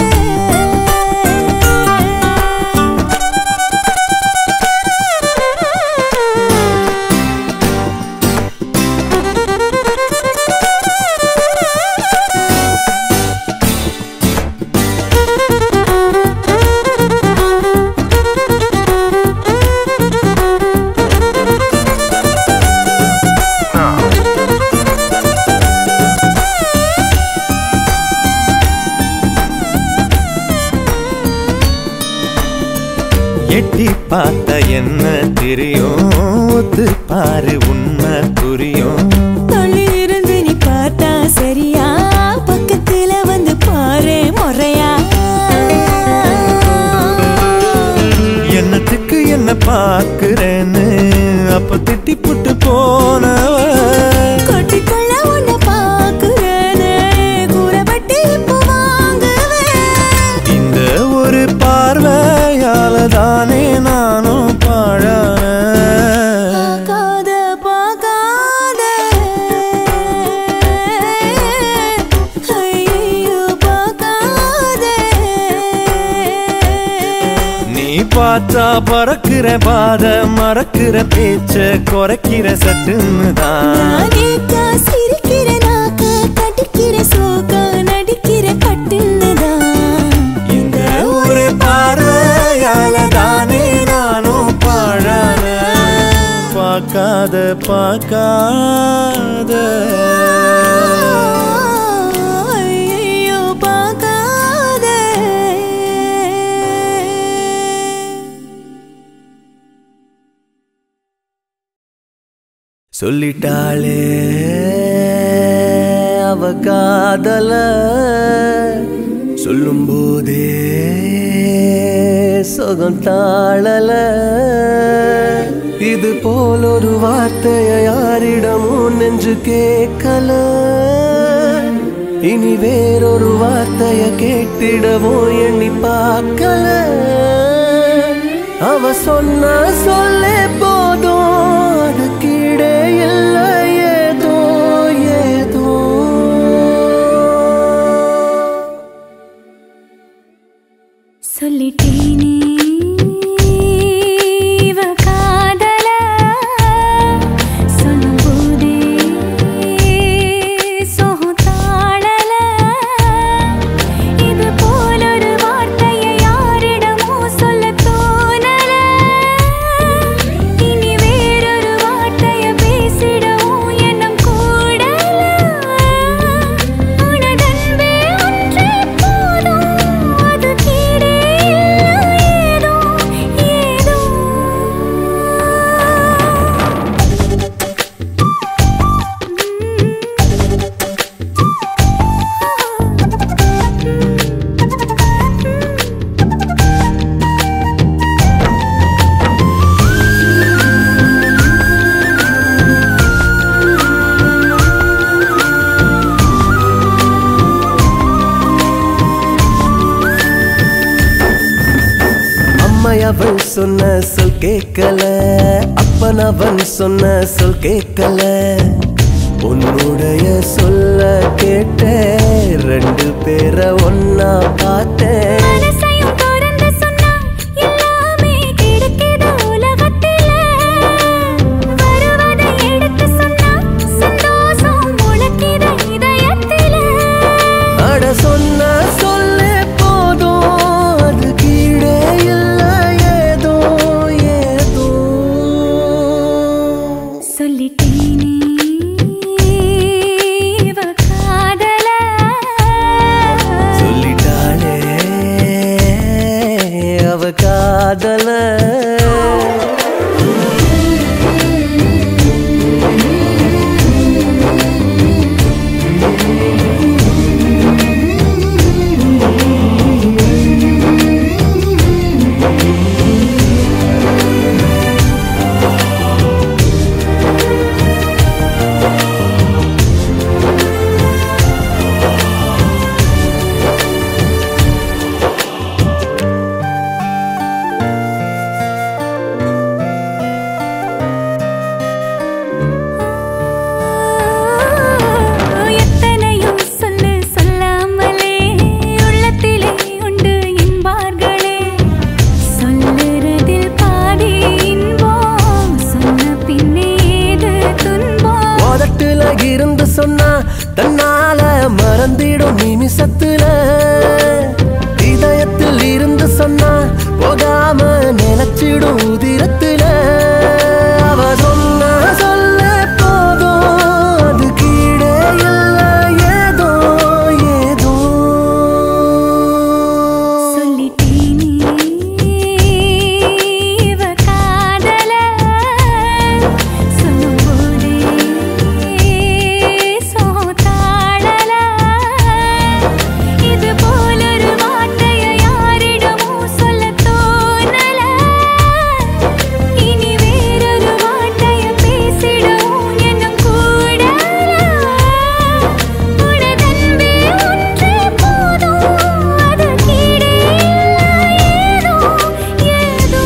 எட்டி பார்த்த என்ன தெரியும் ஒத்து பாரு உண்மை புரியும் தள்ளி இருந்து நீ பார்த்தா சரியா பக்கத்துல வந்து பாரு முறையா என்னத்துக்கு என்ன பார்க்கிறேன்னு அப்ப திட்டி புட்டு போனவ கொட்டிக்கொள்ள உன்னை பாக்குறேனே கூறப்பட்டு இப்போ வாங்குவேன் இந்த ஒரு பார்வையால தானே நானும் பாழான பார்க்காத பார்க்காத ஐயோ பார்க்காத நீ பார்த்தா பறக்கிற பாத மறக்கிற பேச்ச குறைக்கிற சட்டுன்னு தான் நானேக்கா சிரிக்கிற நாக்க கடிக்கிற சோக்கா நடிக்கிற கட்டுன்னுதான் இந்த ஒரு பார்வையால தானே நானும் பாழான பார்க்காத பார்க்காத ஐயோ பார்க்காத சொல்லிட்டாளே அவ காதல சொல்லும் போதே சுகம் தாழல இது போல் ஒரு வார்த்தைய யாரிடமும் நெஞ்சு கேட்கல இனி வேறொரு வார்த்தைய கேட்டிடவும் எண்ணி பார்க்கல அவ சொன்ன சொல்லே போதும் அதுக்கிடே இல்லை ஏதோ ஏதோ சொல்லிட்டேனே இவ காதல சொல்லும்போதே சோகம் தாழல இது போல ஒரு வார்த்தையை யாரிடமோ சொல்ல தோணல இனி சொன்ன சொல் கேட்கல அப்பன் அவன் சொன்ன சொல் கேட்கல உன்னுடைய சொல்ல கேட்டேன் ரெண்டு பேரை ஒன்னா பார்த்தேன் மனசையும் திறந்து சொன்னா எல்லாமே கிடைக்குது உலகத்தில. வருவதை எடுத்து சொன்னா சந்தோஷம் முளைக்குது இதயத்தில. அட சொன்ன சொல்லே போதும் அது கீழே இல்ல ஏதோ ஏதோ சொல்லிட்டேனே இவ காதல. சொல்லிட்டாளே அவ காதல எத்தனையோ சொல்லு சொல்லாமலே உள்ளத்திலே உண்டு என்பார்களே சொல்லுறதில் பாதி இன்பம் சொன்ன பின்னே ஏது துன்பம் உதட்டுல இருந்து சொன்னா தன்னால மறந்திடும் நிமிஷத்துல இதயத்தில் இருந்து சொன்னா போகாம நினைச்சிடும் உதிரத்துல அவ சொன்னா சொல்ல போதும் அது கீழே இல்ல ஏதோ ஏதோ சொல்லிட்டேனே இவ காதல சொல்லும்போதே சோதாடல இது போலொரு வார்த்தையை யாரிடமும் சொல்லத் தோணல இனி வேறொரு வார்த்தையை பேசிடவும் எண்ணம் கூடல உனதன்பே ஒன்றே போதும் அது கீழே ஏதோ ஏதோ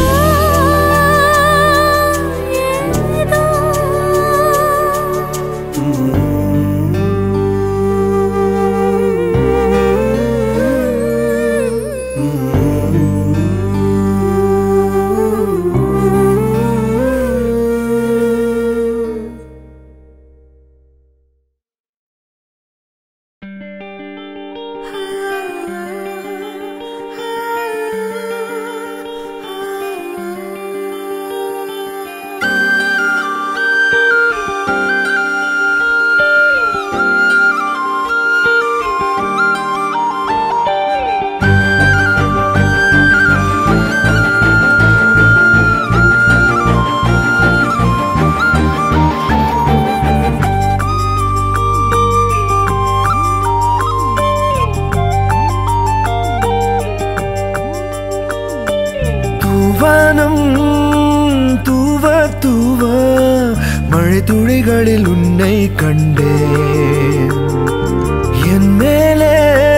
தூவானம் தூவ தூவ மழை துளிகளில் உன்னை கண்டேன் என் மேலே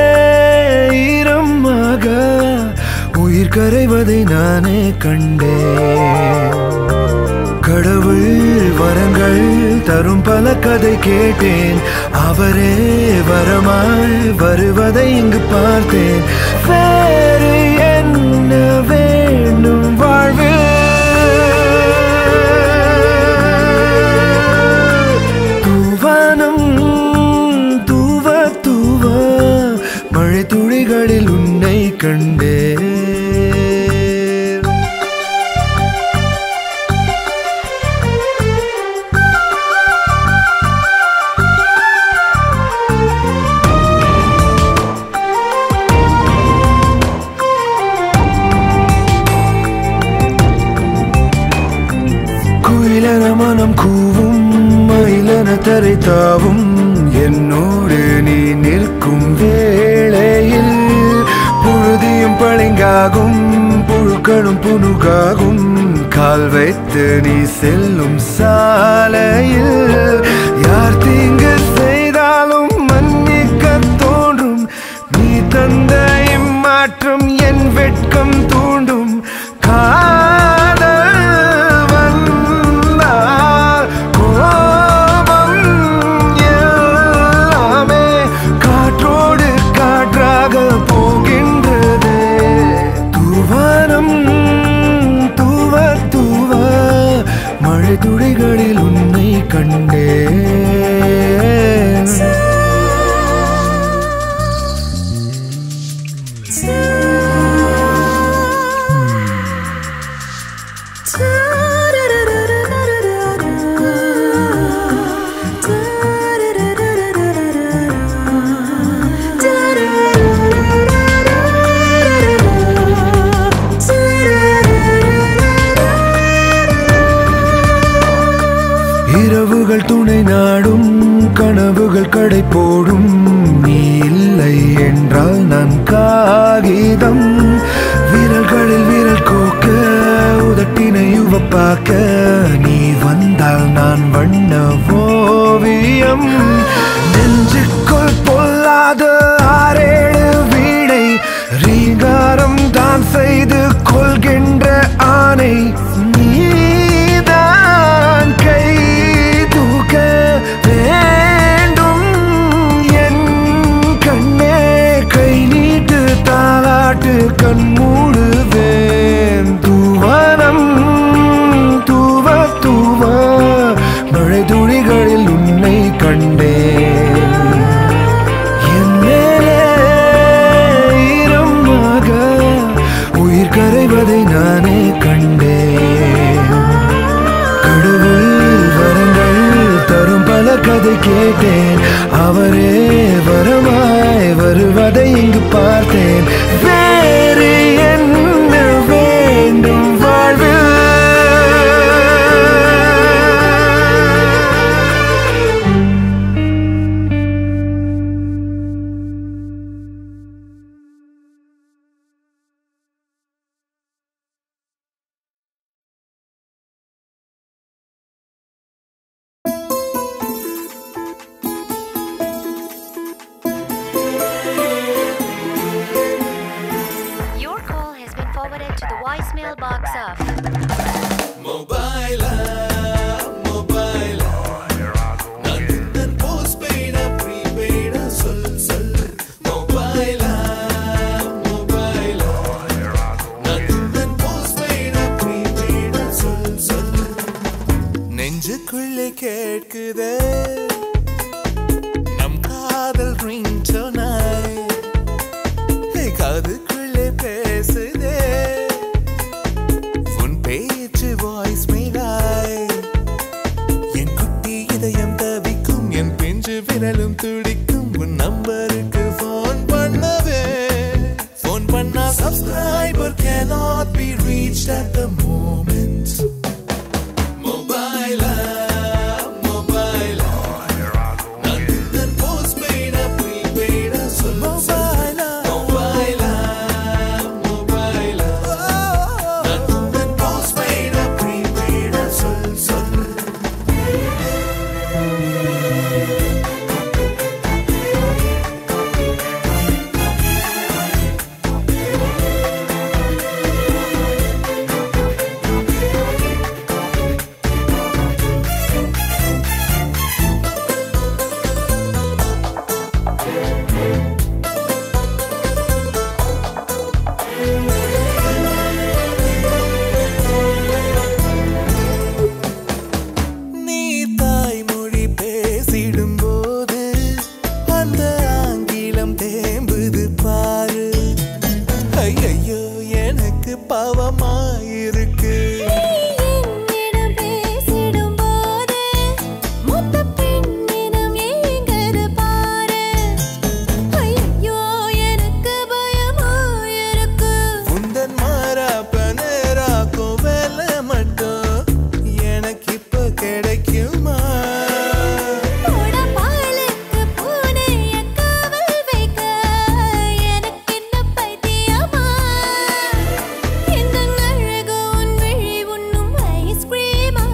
ஈரமாக உயிர் கரைவதை நானே கண்டேன் கடவுள் வரங்கள் தரும் பல கதை கேட்டேன் அவரே வரமாய் வருவதை இங்கு பார்த்தேன் வேறு என்ன வேண்டும் வாழ்வில் தூவானம் தூவ தூவ மழை துளிகளில் உன்னை கண்டேன் குயிலன மனம் கூவும் மயிலன தரை தாவும் என்னோடு நீ நிற்கும் வேளையில் புழுதியும் பளிங்காகும் புழுக்களும் புனுகாகும் கால் வைத்து நீ செல்லும் சாலையில் யார் தீங்கு செய்தாலும் மன்னிக்க தோன்றும் நீ தந்த இம்மாற்றம் என் வெட்கம் தூண்டும் கா துளிகளில் உன்னை கண்டேன் இரவுகள் துணை நாடும் கனவுகள் கடை போடும் நீ இல்லை என்றால் நான் காகிதம் விரல்களில் விரல் கோக்க உதட்டினை உவப்பாக்க நீ வந்தால் நான் வண்ண ஓவியம் நெஞ்சுக்குள் பொல்லாத ஆறேழு வீணை ரீங்காரம் தான் செய்து கொள்கின்ற ஆணை நீதான் கை தூக்க வேண்டும் என் கண்ணே கை நீட்டு தாளாட்டு கண் மூடுவேன் தூவனம் தூவ தூவ மழை துளிகளில் உன்னை கண்டேன் என் மேலே ஈரமாக உயிர் கரைவதை நானே கண்டேன் கடவுள் வரங்கள் தரும் பல கதை கேட்டேன் அவரே வரமாய் வருவதை இங்கு பார்த்தேன் வேறு என்ன வேண்டும் வாழ்வில் Your call has been forwarded to the voicemail box of Mobile, mobile. நான் உந்தன் postpaid, prepaid, சொல் சொல். Mobile, mobile. நான் உந்தன் postpaid, prepaid, சொல் சொல். நெஞ்சுக்குள்ளே கேட்குதே நம் காதல் ரிங் காதுக்குள்ளே பேசுதே உன் பேச்சு வாய்ஸ் மேலாய் என் குட்டி இதயம் தவிக்கும் என் பிஞ்சு விரலும் துடிக்கும் உன் நம்பருக்கு ஃபோன் பண்ணவே ஃபோன் பண்ணா subscriber cannot be reached at the moment mobile mobile நான் உந்தன் postpaid prepaid சொல் mobile mobile mobile நான் உந்தன் postpaid prepaid சொல் சொல் நீ தாய்மொழி பேசிடும்போது அந்த ஆங்கிலம் தேம்புது பாரு ஐயையோ எனக்கு பாவமாயிருக்கு என்னிடம் பேசிடும்போது மூத்த பெண்ணினம் ஏங்குது பாரு ஐயோ எனக்கு பயமாயிருக்கு உந்தன் மாறாப்ப நேராக்கும் வேலை மட்டும் எனக்கு இப்ப கிடைக்குமா போட பாலுக்கு பூனைய காவல் வைக்க எனக்கு என்ன பைத்தியமா இந்த அழகு உன் விழி உண்ணும் ஐஸ்கிரீமா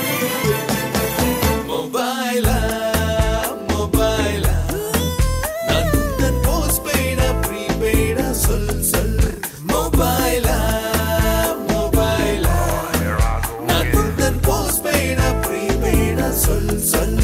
மொபைல மொபைல நான் உந்தன் போஸ்ட்பெய்டா ப்ரீபெய்டா சொல் சொல் மொபைல மொபைல நான் உந்தன் போஸ்ட்பெய்டா ப்ரீபெய்டா சொல் சொல்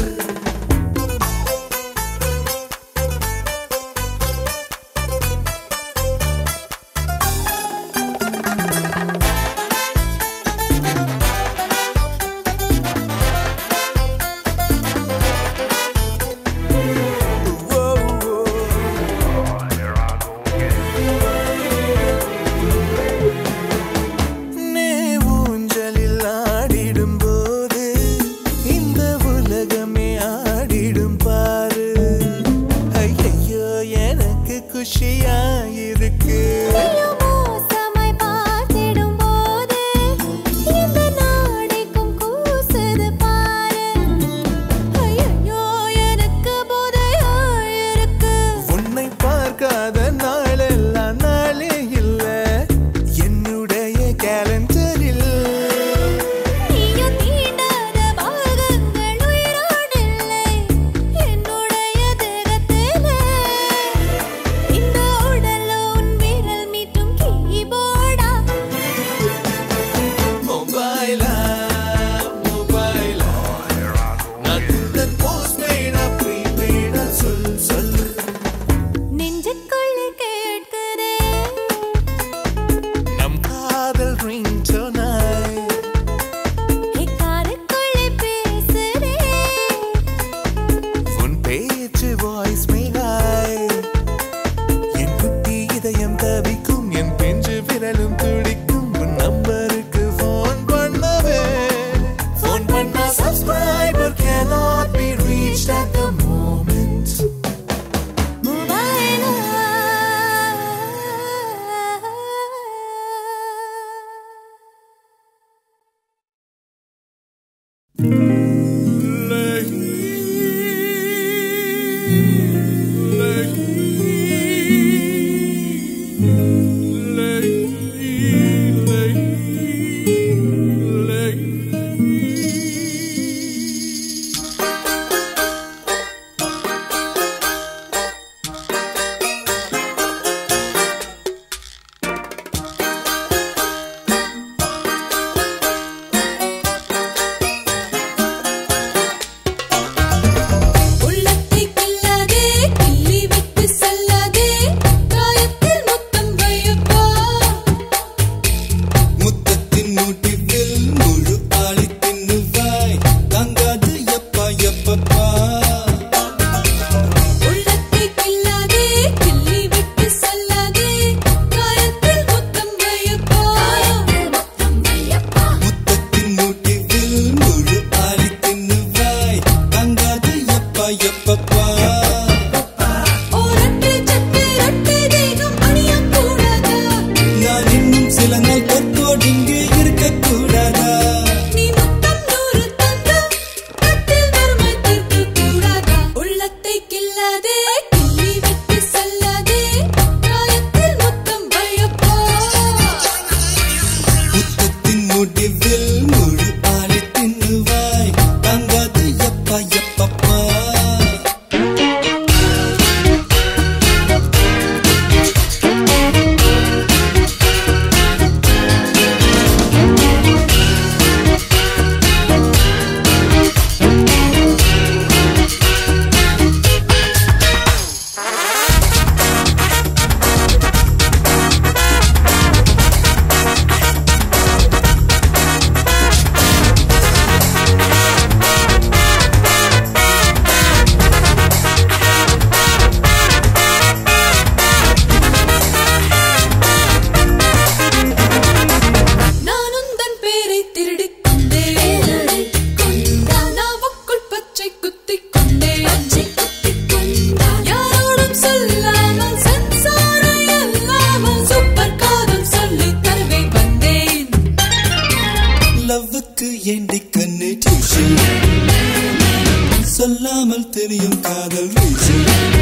சொல்லாமல் தெரியும் காதல் வீச்சு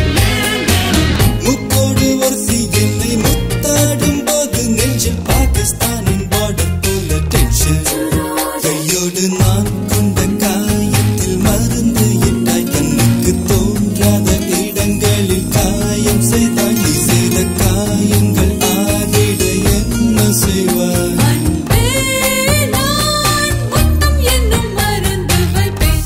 முக்கோடு ஒருத்தி என்னை முத்தாடும் போது நெஞ்சில் பாகிஸ்தானின் பார்டர் போல டென்ஷன் கையோடு நான் கொண்ட காயத்தில் மருந்து இட்டாய் கண்ணுக்கு தோன்றாத இடங்களில் காயம் செய்தாய் நீ செய்த காயங்கள் ஆறிட என்ன செய்வாய் அன்பே நான் முத்தம் என்னும் மருந்து வைப்பேன்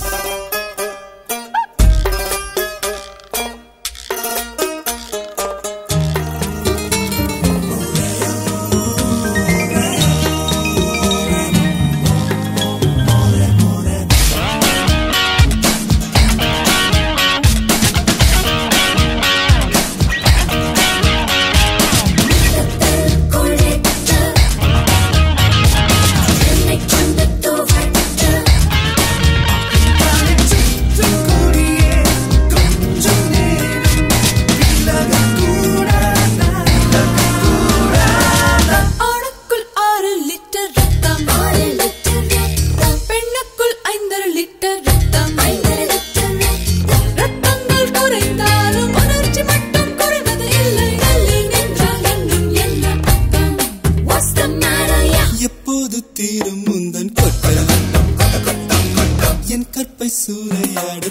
ஆணுக்குள் ஆறு லிட்டர் ரத்தம் ஆறு லிட்டர் ரத்தம் பெண்ணுக்குள் ஐந்தரை லிட்டர் ரத்தம் ஐந்தரை லிட்டர் ரத்தம் ரத்தங்கள் குறைந்தாலும் உணர்ச்சி மட்டும் குறைவது இல்லை தள்ளி நின்றால் இன்னும் என்ன அர்த்தம் What's the matter yeah எப்போது தீரும் முந்தன் கொட்டம் என் கற்பை சூறையாட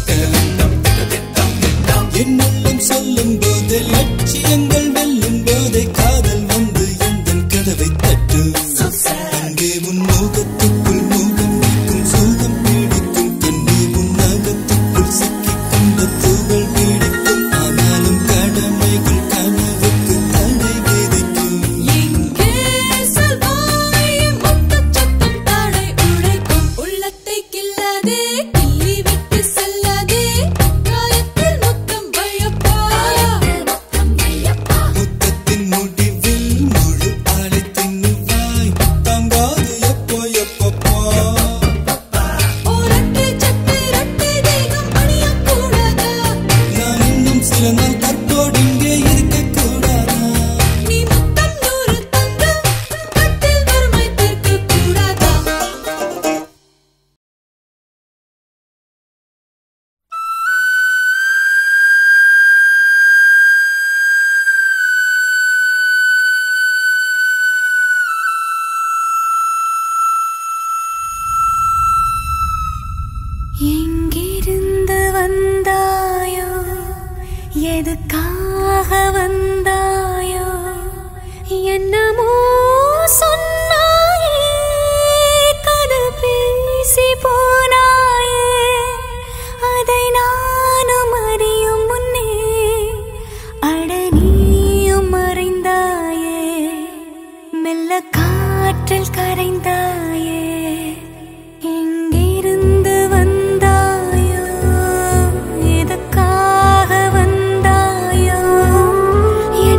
என் உள்ளம் சொல்லும் போது லட்சியங்கள் வெல்லும் போதே காதல் வந்து எந்த கதவை தட்டு அங்கே உன் முகத்துக்குள் மூலம் நீக்கும் சூழம் பீடிக்கும் கண்ணே உன் நகத்துக்குள் சிக்கிக் கொண்ட தூவல் பீடிக்கும் ஆனாலும் கடமைகள் கனவுக்கு தடை விதிக்கும் எங்கே செல்வாய் முத்தச் சத்தம் தாழை உழைக்கும் உள்ளத்தை கில்லாதே கிள்ளி விட்டு செல்லாதே காயத்தில் முத்தம் வையப்பா முத்தத்தின் முடிவில் முழு ஆளை தின்னுவாய் தாங்காது எப்போ எப்பப்பா ஓரட்டி சட்டி ரட்டி தேகம் அணியக்கூடாதா நான் இன்னும் சில நாள் கற்போடு இங்கே இருக்கக்கூடாதா நீ முத்தம் நூறு தந்து கட்டில் வறுமை தீர்க்கக் கூடாதா எங்கிருந்து வந்தாயோ எதுக்காக வந்தாயோ என்னமோ சொன்னாயே கதை பேசி போனாயே அதை நானும் அறியும் முன்னே அட நீயும் மறைந்தாயே மெல்ல காற்றில் கரைந்தாயே எங்கிருந்து வந்தாயோ எதுக்காக வந்தாயோ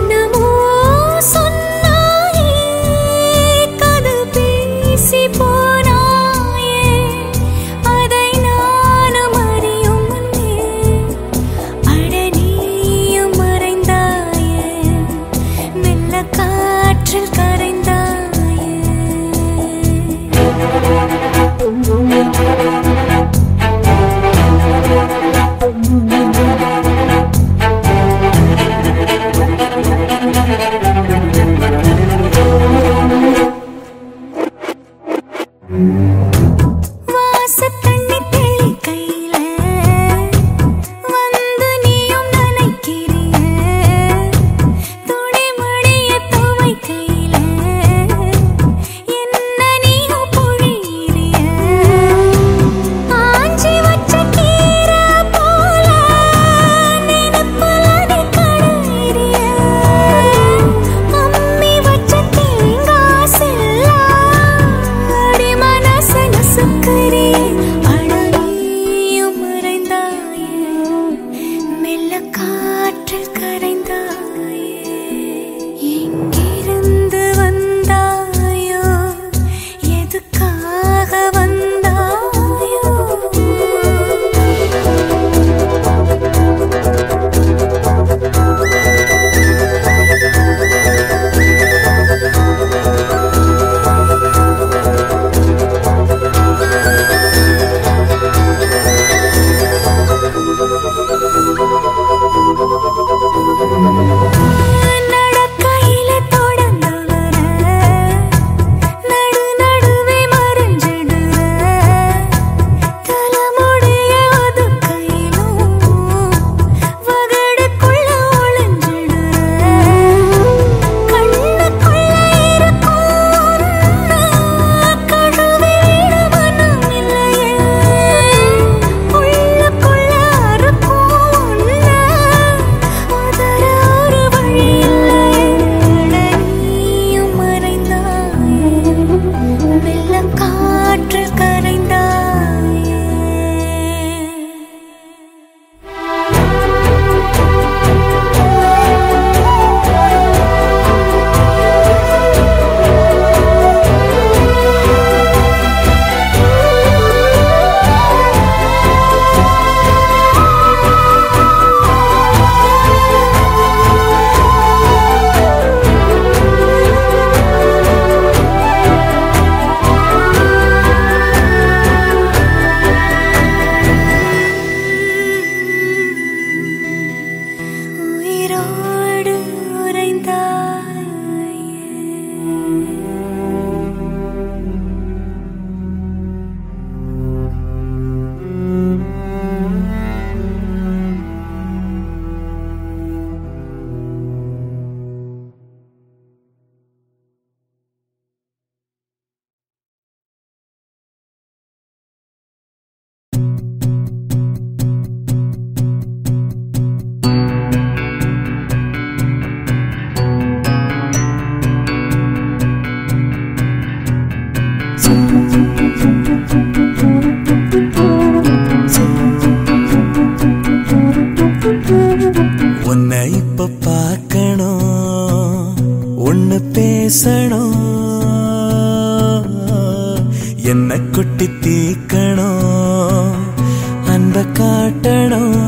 அன்ப காட்டணும்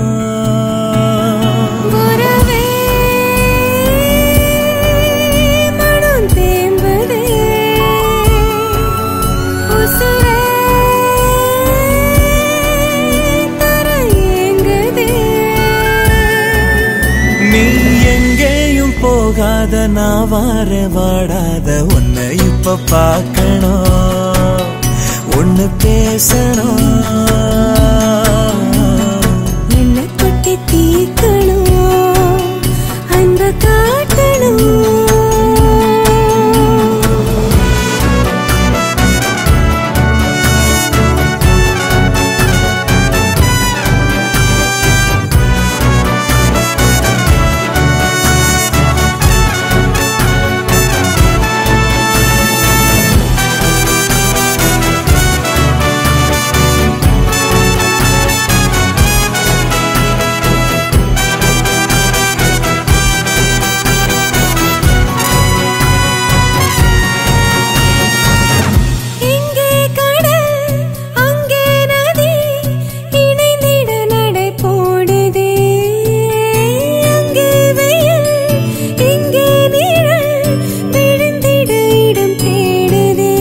வரவே மனம் தேம்பதே உசுரே தர ஏங்குதே நீ எங்கேயும் போகாத நான் வார வாடாத உன்னை இப்ப பார்க்கணும் ஒன்னு பேசணும் என்ன கொட்டி தீக்கணும் அன்ப காட்டணும் இங்கே கடல் அங்கே நதி இணைந்திட நடை போடுதே அங்கே வெயில் இங்கே நிழல் விழுந்திட இடம் தேடுதே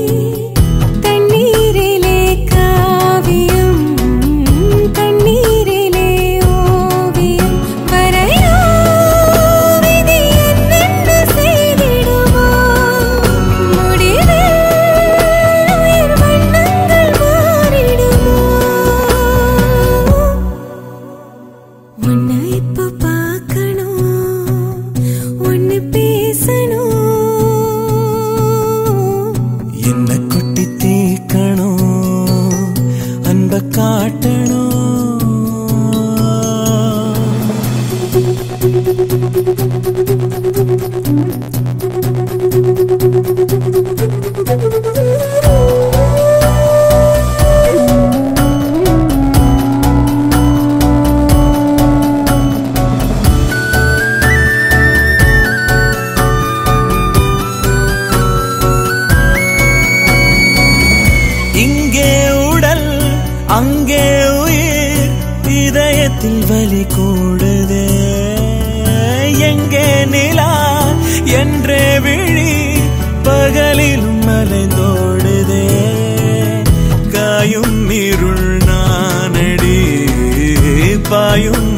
தண்ணீரிலே காவியம் தண்ணீரிலே ஓவியம் வரையோ விதி என்னென்ன செய்திடுமோ முடிவில் உயிர் வண்ணங்கள் மாறிடுமோ உன்னை இப்ப பார்க்கணும் ஒன்னு பேசணும் என்ன கொட்டி தீக்கணும் அன்ப காட்டணும் இங்கே உடல் அங்கே உயிர் இதயத்தில் வலி கூடுதே எங்கே நிலா என்றே விழி பகலிலும் மலைந்தோடுதே காயும் இருள் நானடி பாயும்